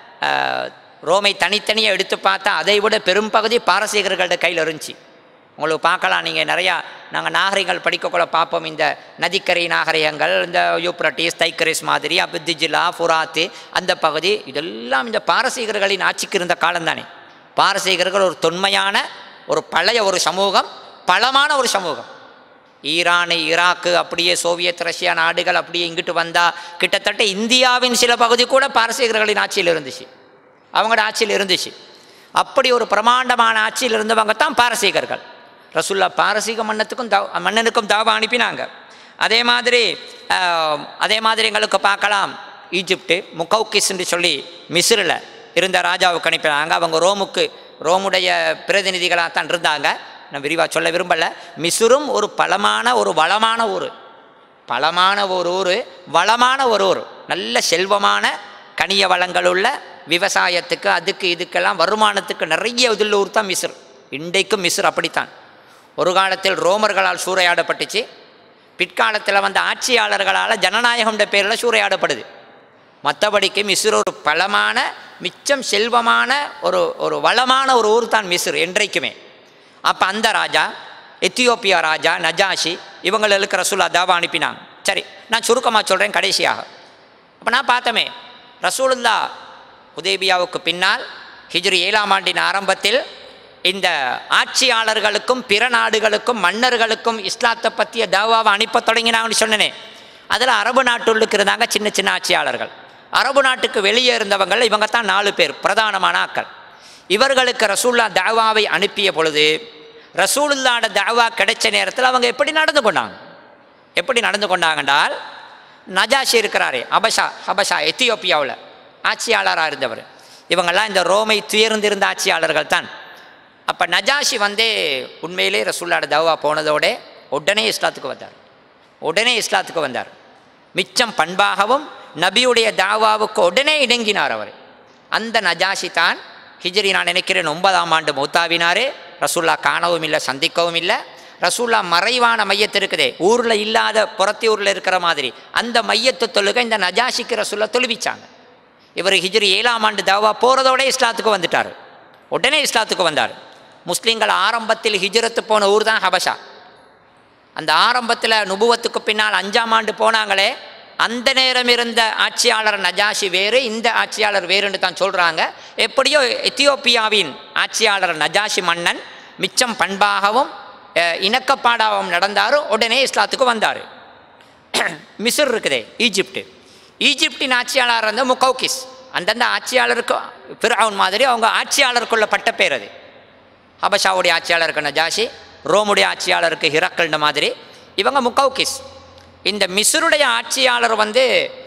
ரோமை தனித்தனியாக எடுத்து பார்த்தா அதை விட பெரும்பகுதி பாரசீகர்கள்ட கையில் இருந்துச்சு உங்களுக்கு பார்க்கலாம் நீங்கள் நிறையா நாங்கள் நாகரிகங்கள் படிக்கக்குள்ள பார்ப்போம் இந்த நதிக்கரை நாகரிகங்கள் இந்த யூப்ரட்டிஸ் தைக்கரிஸ் மாதிரி அபித்திஜிலா ஃபுராத்து அந்த பகுதி இதெல்லாம் இந்த பாரசீகர்களின் ஆட்சிக்கு இருந்த காலம்தானே பாரசீகர்கள் ஒரு தொன்மையான ஒரு பழைய ஒரு சமூகம் பலமான ஒரு சமூகம் ஈரான் ஈராக்கு அப்படியே சோவியத் ரஷ்யா நாடுகள் அப்படியே இங்கிட்டு வந்தால் கிட்டத்தட்ட இந்தியாவின் சில பகுதி கூட பாரசீகர்களின் ஆட்சியில் இருந்துச்சு அவங்களோட ஆட்சியில் இருந்துச்சு அப்படி ஒரு பிரமாண்டமான ஆட்சியில் இருந்தவங்க தான் பாரசீகர்கள் ரசுல்லா பாரசீக மன்னத்துக்கும் தவ மன்னனுக்கும் தாவா அனுப்பினாங்க அதே மாதிரி ஆஹ், அதே மாதிரி எங்களுக்கு பார்க்கலாம் ஈஜிப்டு முகௌக்கிஸ்ன்னு சொல்லி மிஸ்ரில் இருந்த ராஜாவுக்கு அனுப்பினாங்க அவங்க ரோமுக்கு ரோமுடைய பிரதிநிதிகளாக தான் இருந்தாங்க நான் விரிவாக சொல்ல விரும்பலை மிசுரும் ஒரு பலமான ஒரு வளமான ஊர் பலமான ஒரு ஊர் வளமான ஒரு ஊர் நல்ல செல்வமான கனிய வளங்கள் உள்ள விவசாயத்துக்கு அதுக்கு இதுக்கெல்லாம் வருமானத்துக்கு நிறைய இதில் ஊர் தான் மிஸ்ர் இன்றைக்கும் மிஸ்ர் அப்படித்தான் ஒரு காலத்தில் ரோமர்களால் சூறையாடப்பட்டுச்சு பிற்காலத்தில் வந்த ஆட்சியாளர்களால் ஜனநாயகம்ன்ற பேரில் சூறையாடப்படுது மற்றபடிக்கு மிஸ்ர் ஒரு பலமான மிச்சம் செல்வமான ஒரு ஒரு வளமான ஒரு ஊர் தான் மிஸ்ர் என்றைக்குமே அப்போ அந்த ராஜா எத்தியோப்பியா ராஜா நஜாஷி இவங்களுக்கு ரசூல்லா தாவா அனுப்பினாங்க சரி நான் சுருக்கமாக சொல்கிறேன் கடைசியாக அப்போ நான் பார்த்தமே ரசூலுல்லா உதேபியாவுக்கு பின்னால் ஹிஜ்ரி ஏழாம் ஆண்டின் ஆரம்பத்தில் இந்த ஆட்சியாளர்களுக்கும் பிற நாடுகளுக்கும் மன்னர்களுக்கும் இஸ்லாத்தை பற்றிய தாவாவை அனுப்ப தொடங்கினாங்கன்னு சொன்னனே அதில் அரபு நாட்டுள்ளுக்கு இருந்தாங்க சின்ன சின்ன ஆட்சியாளர்கள் அரபு நாட்டுக்கு வெளியே இருந்தவங்கள் இவங்க தான் நாலு பேர் பிரதானமான ஆக்கள் இவர்களுக்கு ரசூல்லா தாவாவை அனுப்பிய பொழுது ரசூலுல்லாட தாவா கிடைச்ச நேரத்தில் அவங்க எப்படி நடந்து கொண்டாங்க எப்படி நடந்து கொண்டாங்கன்றால் நஜாஷி இருக்கிறாரே அபஷா ஹபஷா எத்தியோப்பியாவில் ஆட்சியாளராக இருந்தவர் இவங்கெல்லாம் இந்த ரோமை துயர்ந்திருந்த ஆட்சியாளர்கள் தான் அப்போ நஜாஷி வந்து உண்மையிலே ரசூல்லாட தவா போனதோட உடனே இஸ்லாத்துக்கு வந்தார் உடனே இஸ்லாத்துக்கு வந்தார் மிச்சம் பண்பாகவும் நபியுடைய தாவாவுக்கு உடனே இணங்கினார் அவர் அந்த நஜாஷி தான் ஹிஜ்ரி நான் நினைக்கிறேன் ஒன்பதாம் ஆண்டு மூத்தாவினாரே ரசூல்லா காணவும் இல்லை சந்திக்கவும் இல்லை ரசூல்லா மறைவான மையத்து இருக்குதே ஊரில் இல்லாத புறத்தி ஊரில் இருக்கிற மாதிரி அந்த மையத்து தொழுகை இந்த நஜாஷிக்கு ரசூல்லா தொழுவிச்சாங்க இவர் ஹிஜ்ரி ஏழாம் ஆண்டு தாவா போகிறதோட இஸ்லாத்துக்கு வந்துட்டார் உடனே இஸ்லாத்துக்கு வந்தார் முஸ்லீம்கள் ஆரம்பத்தில் ஹிஜ்ரத்து போன ஊர் தான் ஹபஷா அந்த ஆரம்பத்தில் நுபுவத்துக்கு பின்னால் அஞ்சாம் ஆண்டு போனாங்களே அந்த நேரம் இருந்த ஆட்சியாளர் நஜாஷி வேறு இந்த ஆட்சியாளர் வேறுன்னு தான் சொல்கிறாங்க எப்படியோ எத்தியோப்பியாவின் ஆட்சியாளர் நஜாஷி மன்னன் மிச்சம் பண்பாகவும் அஹ், இணக்கப்பாடாகவும் நடந்தார் உடனே இஸ்லாத்துக்கு வந்தார் மிஸ்ர் இருக்குதே ஈஜிப்டு ஈஜிப்டின் ஆட்சியாளர் இருந்த முகௌகிஸ் அந்தந்த ஆட்சியாளருக்கு பிறவுன் மாதிரி அவங்க ஆட்சியாளருக்குள்ள பட்ட பேர் அது ஹபஷாவுடைய ஆட்சியாளருக்கு நஜாஷி ரோமுடைய ஆட்சியாளருக்கு ஹிரக்கல்ன மாதிரி இவங்க முகௌகிஸ் இந்த மிஸ்ருடைய ஆட்சியாளர் வந்து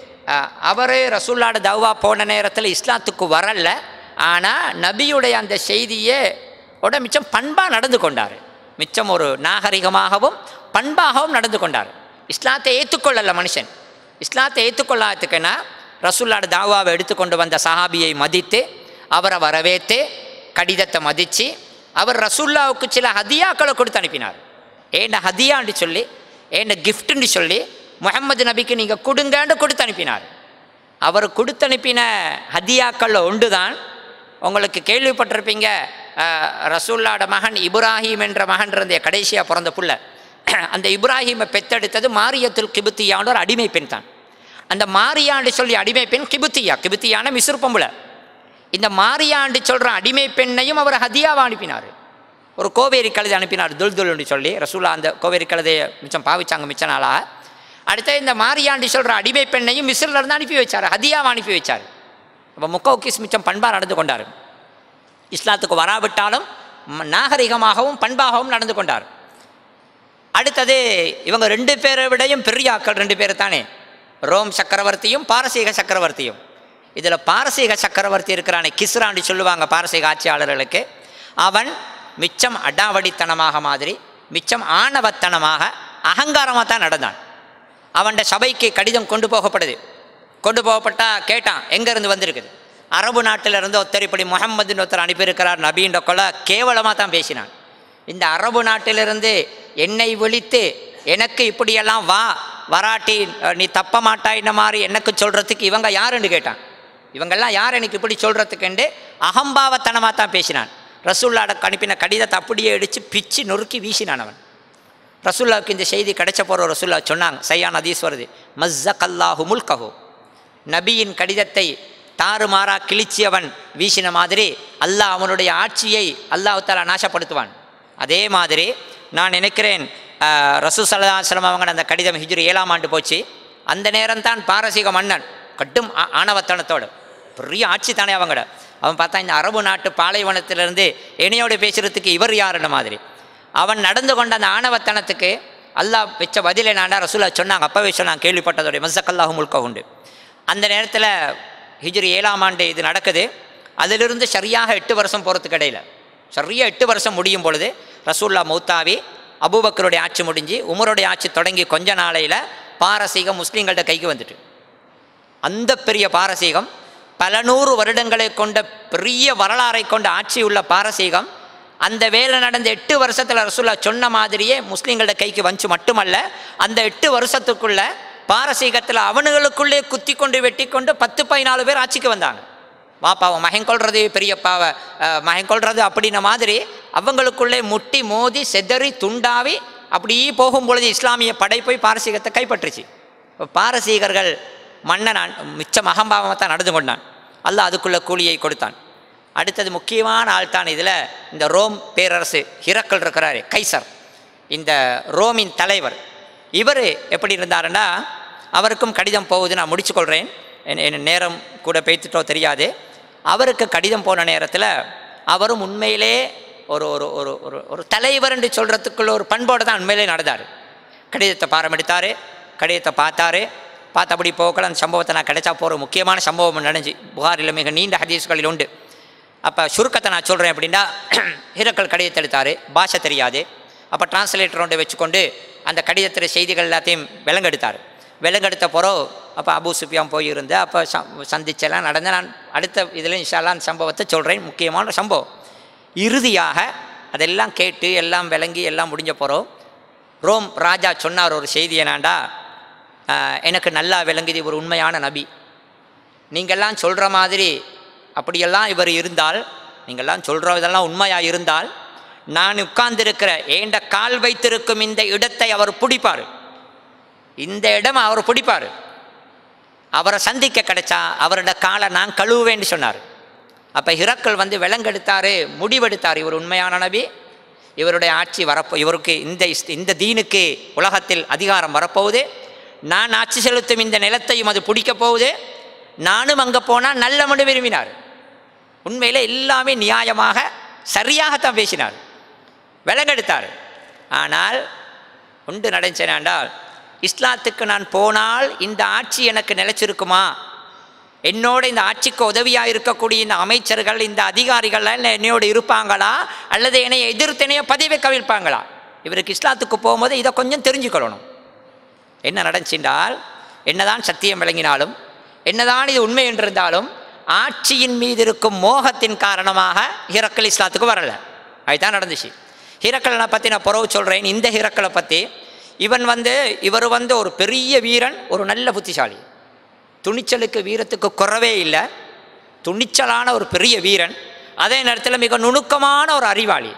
அவர் ரசூல்லாட தவ்வா போன நேரத்தில் இஸ்லாத்துக்கு வரல ஆனால் நபியுடைய அந்த செய்தியே உட மிச்சம் பண்பாக நடந்து கொண்டார் மிச்சம் ஒரு நாகரிகமாகவும் பண்பாகவும் நடந்து கொண்டார் இஸ்லாத்தை ஏற்றுக்கொள்ளல மனுஷன் இஸ்லாத்தை ஏற்றுக்கொள்ளாததுக்குன்னா ரசூல்லாட தாவாவை எடுத்துக்கொண்டு வந்த சஹாபியை மதித்து அவரை வரவேற்று கடிதத்தை மதித்து அவர் ரசூல்லாவுக்கு சில ஹதியாக்களை கொடுத்து அனுப்பினார் ஏண்ட ஹதியான்னு சொல்லி ஏண்ட கிஃப்ட்டுன்னு சொல்லி முகமது நபிக்கு நீங்கள் கொடுங்கன்னு கொடுத்து அனுப்பினார் அவர் கொடுத்து அனுப்பின ஹதியாக்களில் ஒன்று தான் உங்களுக்கு கேள்விப்பட்டிருப்பீங்க அஹ், ரசூல்லாட மகன் இப்ராஹிம் என்ற மகன் இருந்த கடைசியாக பிறந்த புள்ள அந்த இப்ராஹிமை பெத்தெடுத்தது மாரியத்துல் கிபுத்தியான்னு ஒரு அடிமை பெண் தான் அந்த மாரியாண்டு சொல்லி அடிமை பெண் கிபுத்தியா கிபுத்தியான மிசுர் பொம்புல இந்த மாரியாண்டு சொல்கிற அடிமை பெண்ணையும் அவர் ஹதியாவை அனுப்பினார் ஒரு கோவேரி கழுதை அனுப்பினார் துல் துல்னு சொல்லி ரசூலா அந்த கோவேரி கழுதையை மிச்சம் பாவிச்சாங்க மிச்ச நாளா அடுத்து இந்த மாரியாண்டி சொல்கிற அடிமை பெண்ணையும் மிஸ்ரில் இருந்து அனுப்பி வச்சார் ஹதியாவை அனுப்பி வச்சார் அப்போ முக்கோக்கிஸ் மிச்சம் பண்பாக நடந்து கொண்டார் இஸ்லாத்துக்கு வராவிட்டாலும் ம- நாகரிகமாகவும் பண்பாகவும் நடந்து கொண்டார் அடுத்தது இவங்க ரெண்டு பேரை விடையும் பெரிய ஆட்கள் ரெண்டு பேர் தானே ரோம் சக்கரவர்த்தியும் பாரசீக சக்கரவர்த்தியும் இதில் பாரசீக சக்கரவர்த்தி இருக்கிறானே கிஸ்ரான்னு சொல்லுவாங்க பாரசீக ஆட்சியாளர்களுக்கு அவன் மிச்சம் அடாவடித்தனமாக மாதிரி மிச்சம் ஆணவத்தனமாக அகங்காரமாக தான் நடந்தான் அவன்ட சபைக்கு கடிதம் கொண்டு போகப்படுது கொண்டு போகப்பட்டா கேட்டான் எங்கேருந்து வந்திருக்குது அரபு நாட்டில் இருந்து ஒருத்தர் இப்படி முகம்மதுன்னு ஒருத்தர் அனுப்பியிருக்கிறார் நபின்ற கொள்ள கேவலமாக தான் பேசினான் இந்த அரபு நாட்டிலிருந்து என்னை விழித்து எனக்கு இப்படியெல்லாம் வா வராட்டி அஹ், நீ தப்ப மாட்டாயின்ன மாதிரி எனக்கு சொல்கிறதுக்கு இவங்க யாருன்னு கேட்டான் இவங்கெல்லாம் யார் எனக்கு இப்படி சொல்கிறதுக்குண்டு அகம்பாவத்தனமாக தான் பேசினான் ரசூல்லாட அனுப்பின கடிதத்தை அப்படியே இடித்து பிச்சு நொறுக்கி வீசினான் அவன் ரசூல்லாவுக்கு இந்த செய்தி கிடைச்ச போகிற ரசூல்லா சொன்னாங்க சையான் அதீஸ் வருது மஸ்ஸக் அல்லாஹு முல்கஹு நபியின் கடிதத்தை தாறுமாறா கிழிச்சியவன் வீசின மாதிரி அல்லாஹ் அவனுடைய ஆட்சியை அல்லாஹ் தாலா நாசப்படுத்துவான் அதே மாதிரி நான் நினைக்கிறேன் ரசூ சல்லாஸ்லம் அவங்க அந்த கடிதம் ஹிஜ்ரி ஏழாம் ஆண்டு போச்சு அந்த நேரம் தான் பாரசீக மன்னன் கட்டும் ஆ- ஆணவத்தனத்தோடு பெரிய ஆட்சி தானே அவங்கட அவன் பார்த்தா இந்த அரபு நாட்டு பாலைவனத்திலிருந்து என்னையோடு பேசுகிறதுக்கு இவர் யாருன்னு மாதிரி அவன் நடந்து கொண்ட அந்த ஆணவத்தனத்துக்கு அல்லாஹ் வச்ச பதிலை நான்டா ரசூலா சொன்னாங்க அப்பவே சொன்னாங்க கேள்விப்பட்டதோடைய மசக்கல்லாஹு முழுக்க உண்டு அந்த நேரத்தில் ஹிஜ்ரி ஏழாம் ஆண்டு இது நடக்குது அதிலிருந்து சரியாக எட்டு வருஷம் போகிறதுக்கு இடையில சரியாக எட்டு வருஷம் முடியும் பொழுது ரசூல்லா மௌத்தாவி அபூபக்கருடைய ஆட்சி முடிஞ்சு உமருடைய ஆட்சி தொடங்கி கொஞ்ச நாளையில் பாரசீகம் முஸ்லீம்கள்ட்ட கைக்கு வந்துட்டு அந்த பெரிய பாரசீகம் பல நூறு வருடங்களை கொண்ட பெரிய வரலாறை கொண்ட ஆட்சி உள்ள பாரசீகம் அந்த வேலை நடந்த எட்டு வருஷத்தில் ரசூல்லா சொன்ன மாதிரியே முஸ்லீம்களோட கைக்கு வந்துச்சு மட்டுமல்ல அந்த எட்டு வருஷத்துக்குள்ள பாரசீகத்தில் அவனுங்களுக்குள்ளே குத்தி கொண்டு வெட்டி கொண்டு பத்து பதினாலு பேர் ஆட்சிக்கு வந்தாங்க வாப்பாவை மகன் கொள்றது பெரியப்பாவை அஹ், மகன் கொள்றது அப்படின்ன மாதிரி அவங்களுக்குள்ளே முட்டி மோதி செதறி துண்டாவி அப்படியே போகும் பொழுது இஸ்லாமிய படை போய் பாரசீகத்தை கைப்பற்றுச்சு இப்போ பாரசீகர்கள் மன்னன் மிச்சம் அகம்பாவமாக தான் நடந்து கொண்டான் அல்லாஹ் அதுக்குள்ள கூலியை கொடுத்தான் அடுத்தது முக்கியமான ஆள் தான் இதில் இந்த ரோம் பேரரசு ஹிரக்கல் இருக்கிறாரு கைசர் இந்த ரோமின் தலைவர் இவர் எப்படி இருந்தாருன்னா அவருக்கும் கடிதம் போகுது நான் முடிச்சுக்கொள்கிறேன் என் என் நேரம் கூட பேத்துட்டோ தெரியாது அவருக்கு கடிதம் போன நேரத்தில் அவரும் உண்மையிலே ஒரு ஒரு ஒரு ஒரு ஒரு தலைவர் என்று சொல்கிறதுக்குள்ள ஒரு பண்போடு தான் உண்மையிலே நடந்தார் கடிதத்தை பாரம் எடுத்தார் கடிதத்தை பார்த்தாரு பார்த்தபடி போகல அந்த சம்பவத்தை நான் கிடைச்சா போகிற முக்கியமான சம்பவம் நடந்துச்சு புகாரில் மிக நீண்ட ஹதீஸ்களில் உண்டு அப்போ சுருக்கத்தை நான் சொல்கிறேன் அப்படின்னா ஹிரக்கல் கடிதத்தை எடுத்தார் பாஷை தெரியாது அப்போ டிரான்ஸ்லேட்டர் ஒன்றை வச்சுக்கொண்டு அந்த கடிதத்தில் செய்திகள் எல்லாத்தையும் விலங்கெடுத்தார் விலங்கெடுத்த பிறகு அப்போ அபு சுஃபியான் போயிருந்து அப்போ ச சந்திச்செல்லாம் நடந்த நான் அடுத்த இதில் இன்ஷால்லா அந்த சம்பவத்தை சொல்கிறேன் முக்கியமான சம்பவம் இறுதியாக அதெல்லாம் கேட்டு எல்லாம் விளங்கி எல்லாம் முடிஞ்ச பிறகு ரோம் ராஜா சொன்னார் ஒரு செய்தி என்னாண்டா ஆஹ், எனக்கு நல்லா விளங்குது ஒரு உண்மையான நபி நீங்கள்லாம் சொல்கிற மாதிரி அப்படியெல்லாம் இவர் இருந்தால் நீங்கள்லாம் சொல்கிற இதெல்லாம் உண்மையாக இருந்தால் நான் உட்கார்ந்திருக்கிற ஏண்ட கால் வைத்திருக்கும் இந்த இடத்தை அவர் பிடிப்பார் இந்த இடம் அவர் பிடிப்பார் அவரை சந்திக்க கிடைச்சா அவரோட காலை நான் கழுவுவேன்னு சொன்னார் அப்போ ஹிரக்கல் வந்து விலங்கெடுத்தாரு முடிவெடுத்தார் இவர் உண்மையான நபி இவருடைய ஆட்சி வரப்போ இவருக்கு இந்த இஸ்- இந்த தீனுக்கு உலகத்தில் அதிகாரம் வரப்போகுது நான் ஆட்சி செலுத்தும் இந்த நிலத்தையும் அது பிடிக்கப் போகுது நானும் அங்கே போனால் நல்ல மனு விரும்பினார் உண்மையிலே எல்லாமே நியாயமாக சரியாகத்தான் பேசினார் விலங்கெடுத்தார் ஆனால் உண்டு நடந்துச்சேனாண்டால் இஸ்லாத்துக்கு நான் போனால் இந்த ஆட்சி எனக்கு நிலைச்சிருக்குமா என்னோட இந்த ஆட்சிக்கு உதவியாக இருக்கக்கூடிய இந்த அமைச்சர்கள் இந்த அதிகாரிகள் எல்லாம் என்னோட இருப்பாங்களா அல்லது என்னை எதிர்த்தனையோ பதவி கவிழ்ப்பாங்களா இவருக்கு இஸ்லாத்துக்கு போகும்போது இதை கொஞ்சம் தெரிஞ்சுக்கொள்ளணும் என்ன நடந்துச்சின்றால் என்னதான் சத்தியம் விளங்கினாலும் என்னதான் இது உண்மை என்றிருந்தாலும் ஆட்சியின் மீது இருக்கும் மோகத்தின் காரணமாக ஹிரக்கல் இஸ்லாத்துக்கு வரல அதுதான் நடந்துச்சு ஹிரக்கலை பற்றி நான் புறவு சொல்கிறேன் இந்த ஹிரக்கலை பற்றி இவன் வந்து இவர் வந்து ஒரு பெரிய வீரன் ஒரு நல்ல புத்திசாலி துணிச்சலுக்கு வீரத்துக்கு குறவே இல்லை துணிச்சலான ஒரு பெரிய வீரன் அதே நேரத்தில் மிக நுணுக்கமான ஒரு அறிவாளி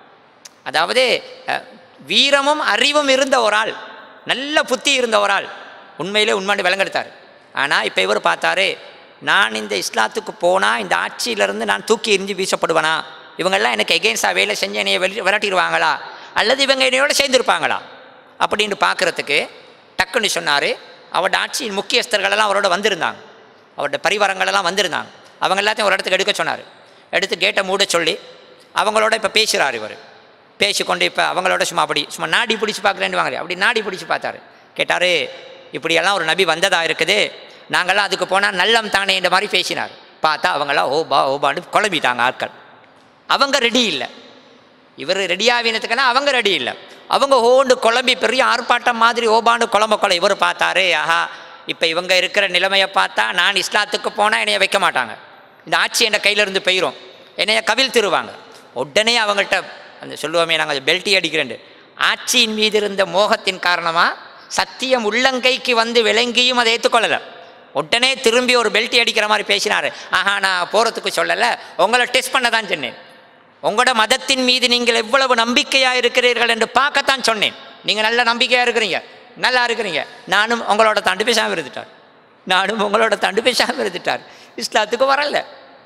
அதாவது அஹ், வீரமும் அறிவும் இருந்த ஒரு ஆள் நல்ல புத்தி இருந்த ஒரு ஆள் உண்மையிலே உண்மைன்னு விளங்கெடுத்தார் ஆனால் இப்போ இவர் பார்த்தாரு நான் இந்த இஸ்லாத்துக்கு போனால் இந்த ஆட்சியிலிருந்து நான் தூக்கி எரிஞ்சு வீசப்படுவேனா இவங்கெல்லாம் எனக்கு எகெயின்ஸ்டாக வேலை செஞ்சு என்னைய வெளி விரட்டிடுவாங்களா அல்லது இவங்க என்னையோட சேர்ந்துருப்பாங்களா அப்படின்னு பார்க்குறதுக்கு டக்குன்னு சொன்னார் அவரோட ஆட்சியின் முக்கியஸ்தர்களெல்லாம் அவரோட வந்திருந்தாங்க அவரோட பரிவாரங்களெல்லாம் வந்திருந்தாங்க அவங்க எல்லாத்தையும் ஒரு இடத்துக்கு எடுக்க சொன்னார் எடுத்து கேட்டை மூட சொல்லி அவங்களோட இப்போ பேசுகிறார் இவர் பேசிக்கொண்டு இப்போ அவங்களோட சும்மா அப்படி சும்மா நாடி பிடிச்சி பார்க்குறேன்னு வாங்க அப்படி நாடி பிடிச்சி பார்த்தாரு கேட்டார் இப்படியெல்லாம் ஒரு நபி வந்ததா இருக்குது நாங்கள்லாம் அதுக்கு போனால் நல்லம் தானேன்ற மாதிரி பேசினார் பார்த்தா அவங்களாம் ஓபா ஓபான்னு குழம்பிட்டாங்க ஆட்கள் அவங்க ரெடி இல்லை இவர் ரெடியாவினத்துக்குன்னா அவங்க ரெடி இல்லை அவங்க ஓண்டு குழம்பி பெரிய ஆர்ப்பாட்டம் மாதிரி ஓபாண்டு குழம்ப கொலை இவர் பார்த்தாரு ஆஹா இப்போ இவங்க இருக்கிற நிலைமையை பார்த்தா நான் இஸ்லாத்துக்கு போனால் என்னைய வைக்க மாட்டாங்க இந்த ஆட்சி என் கையிலேருந்து போயிடும் என்னைய கவிழ்த்திருவாங்க உடனே அவங்கள்ட்ட அந்த சொல்லுவோமே நாங்கள் பெல்ட்டி அடிக்கிறேன் ஆட்சியின் மீது இருந்த மோகத்தின் காரணமாக சத்தியம் உள்ளங்கைக்கு வந்து விளங்கியும் அதை ஏற்றுக்கொள்ளலை உடனே திரும்பி ஒரு பெல்ட்டி அடிக்கிற மாதிரி பேசினார் ஆஹா நான் போகிறதுக்கு சொல்லலை உங்களை டெஸ்ட் பண்ண தான் சொன்னேன் உங்களோட மதத்தின் மீது நீங்கள் எவ்வளவு நம்பிக்கையாக இருக்கிறீர்கள் என்று பார்க்கத்தான் சொன்னேன் நீங்கள் நல்ல நம்பிக்கையாக இருக்கிறீங்க நல்லா இருக்கிறீங்க நானும் உங்களோட தாண்டு பேசாமல் இருந்துட்டார் நானும் உங்களோட தாண்டு பேசாமல் இருந்துட்டார் இஸ்லாத்துக்கு வரல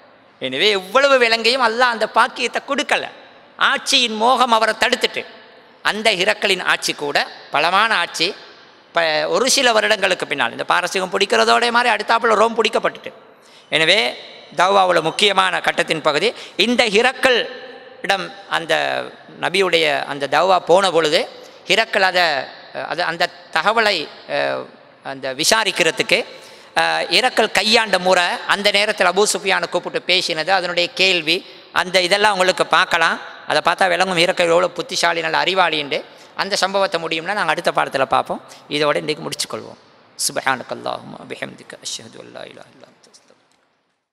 எனவே எவ்வளவு விலங்கையும் அல்லாஹ் அந்த பாக்கியத்தை கொடுக்கல ஆட்சியின் மோகம் அவரை தடுத்துட்டு அந்த இரக்கலின் ஆட்சி கூட பலமான ஆட்சி ப ஒரு சில வருடங்களுக்கு பின்னால் இந்த பாரசீகம் பிடிக்கிறதோட மாதிரி அடுத்தாப்புல ரோம் பிடிக்கப்பட்டுட்டு எனவே தௌவாவில் முக்கியமான கட்டத்தின் பகுதி இந்த ஹிரக்கல் இடம் அந்த நபியுடைய அந்த தௌவா போன பொழுது ஹிரக்கல் அதை அது அந்த தகவலை அஹ், அந்த விசாரிக்கிறதுக்கு அஹ், இரக்கல் கையாண்ட முறை அந்த நேரத்தில் அபூ சுஃபியானை கூப்பிட்டு பேசினது அதனுடைய கேள்வி அந்த இதெல்லாம் உங்களுக்கு பார்க்கலாம் அதை பார்த்தா விளங்கும் இறக்க எவ்வளோ புத்திசாலி நல்ல அறிவாளின்ட்டு அந்த சம்பவத்தை முடியும்னா நாங்கள் அடுத்த பாடத்தில் பார்ப்போம் இதோட இன்றைக்கு முடிச்சுக்கொள்வோம் சுபஹானக்கல்லாஹும் பிஹம்திக அஷ்ஹது அல்லா இலாஹ இல்லா அன்த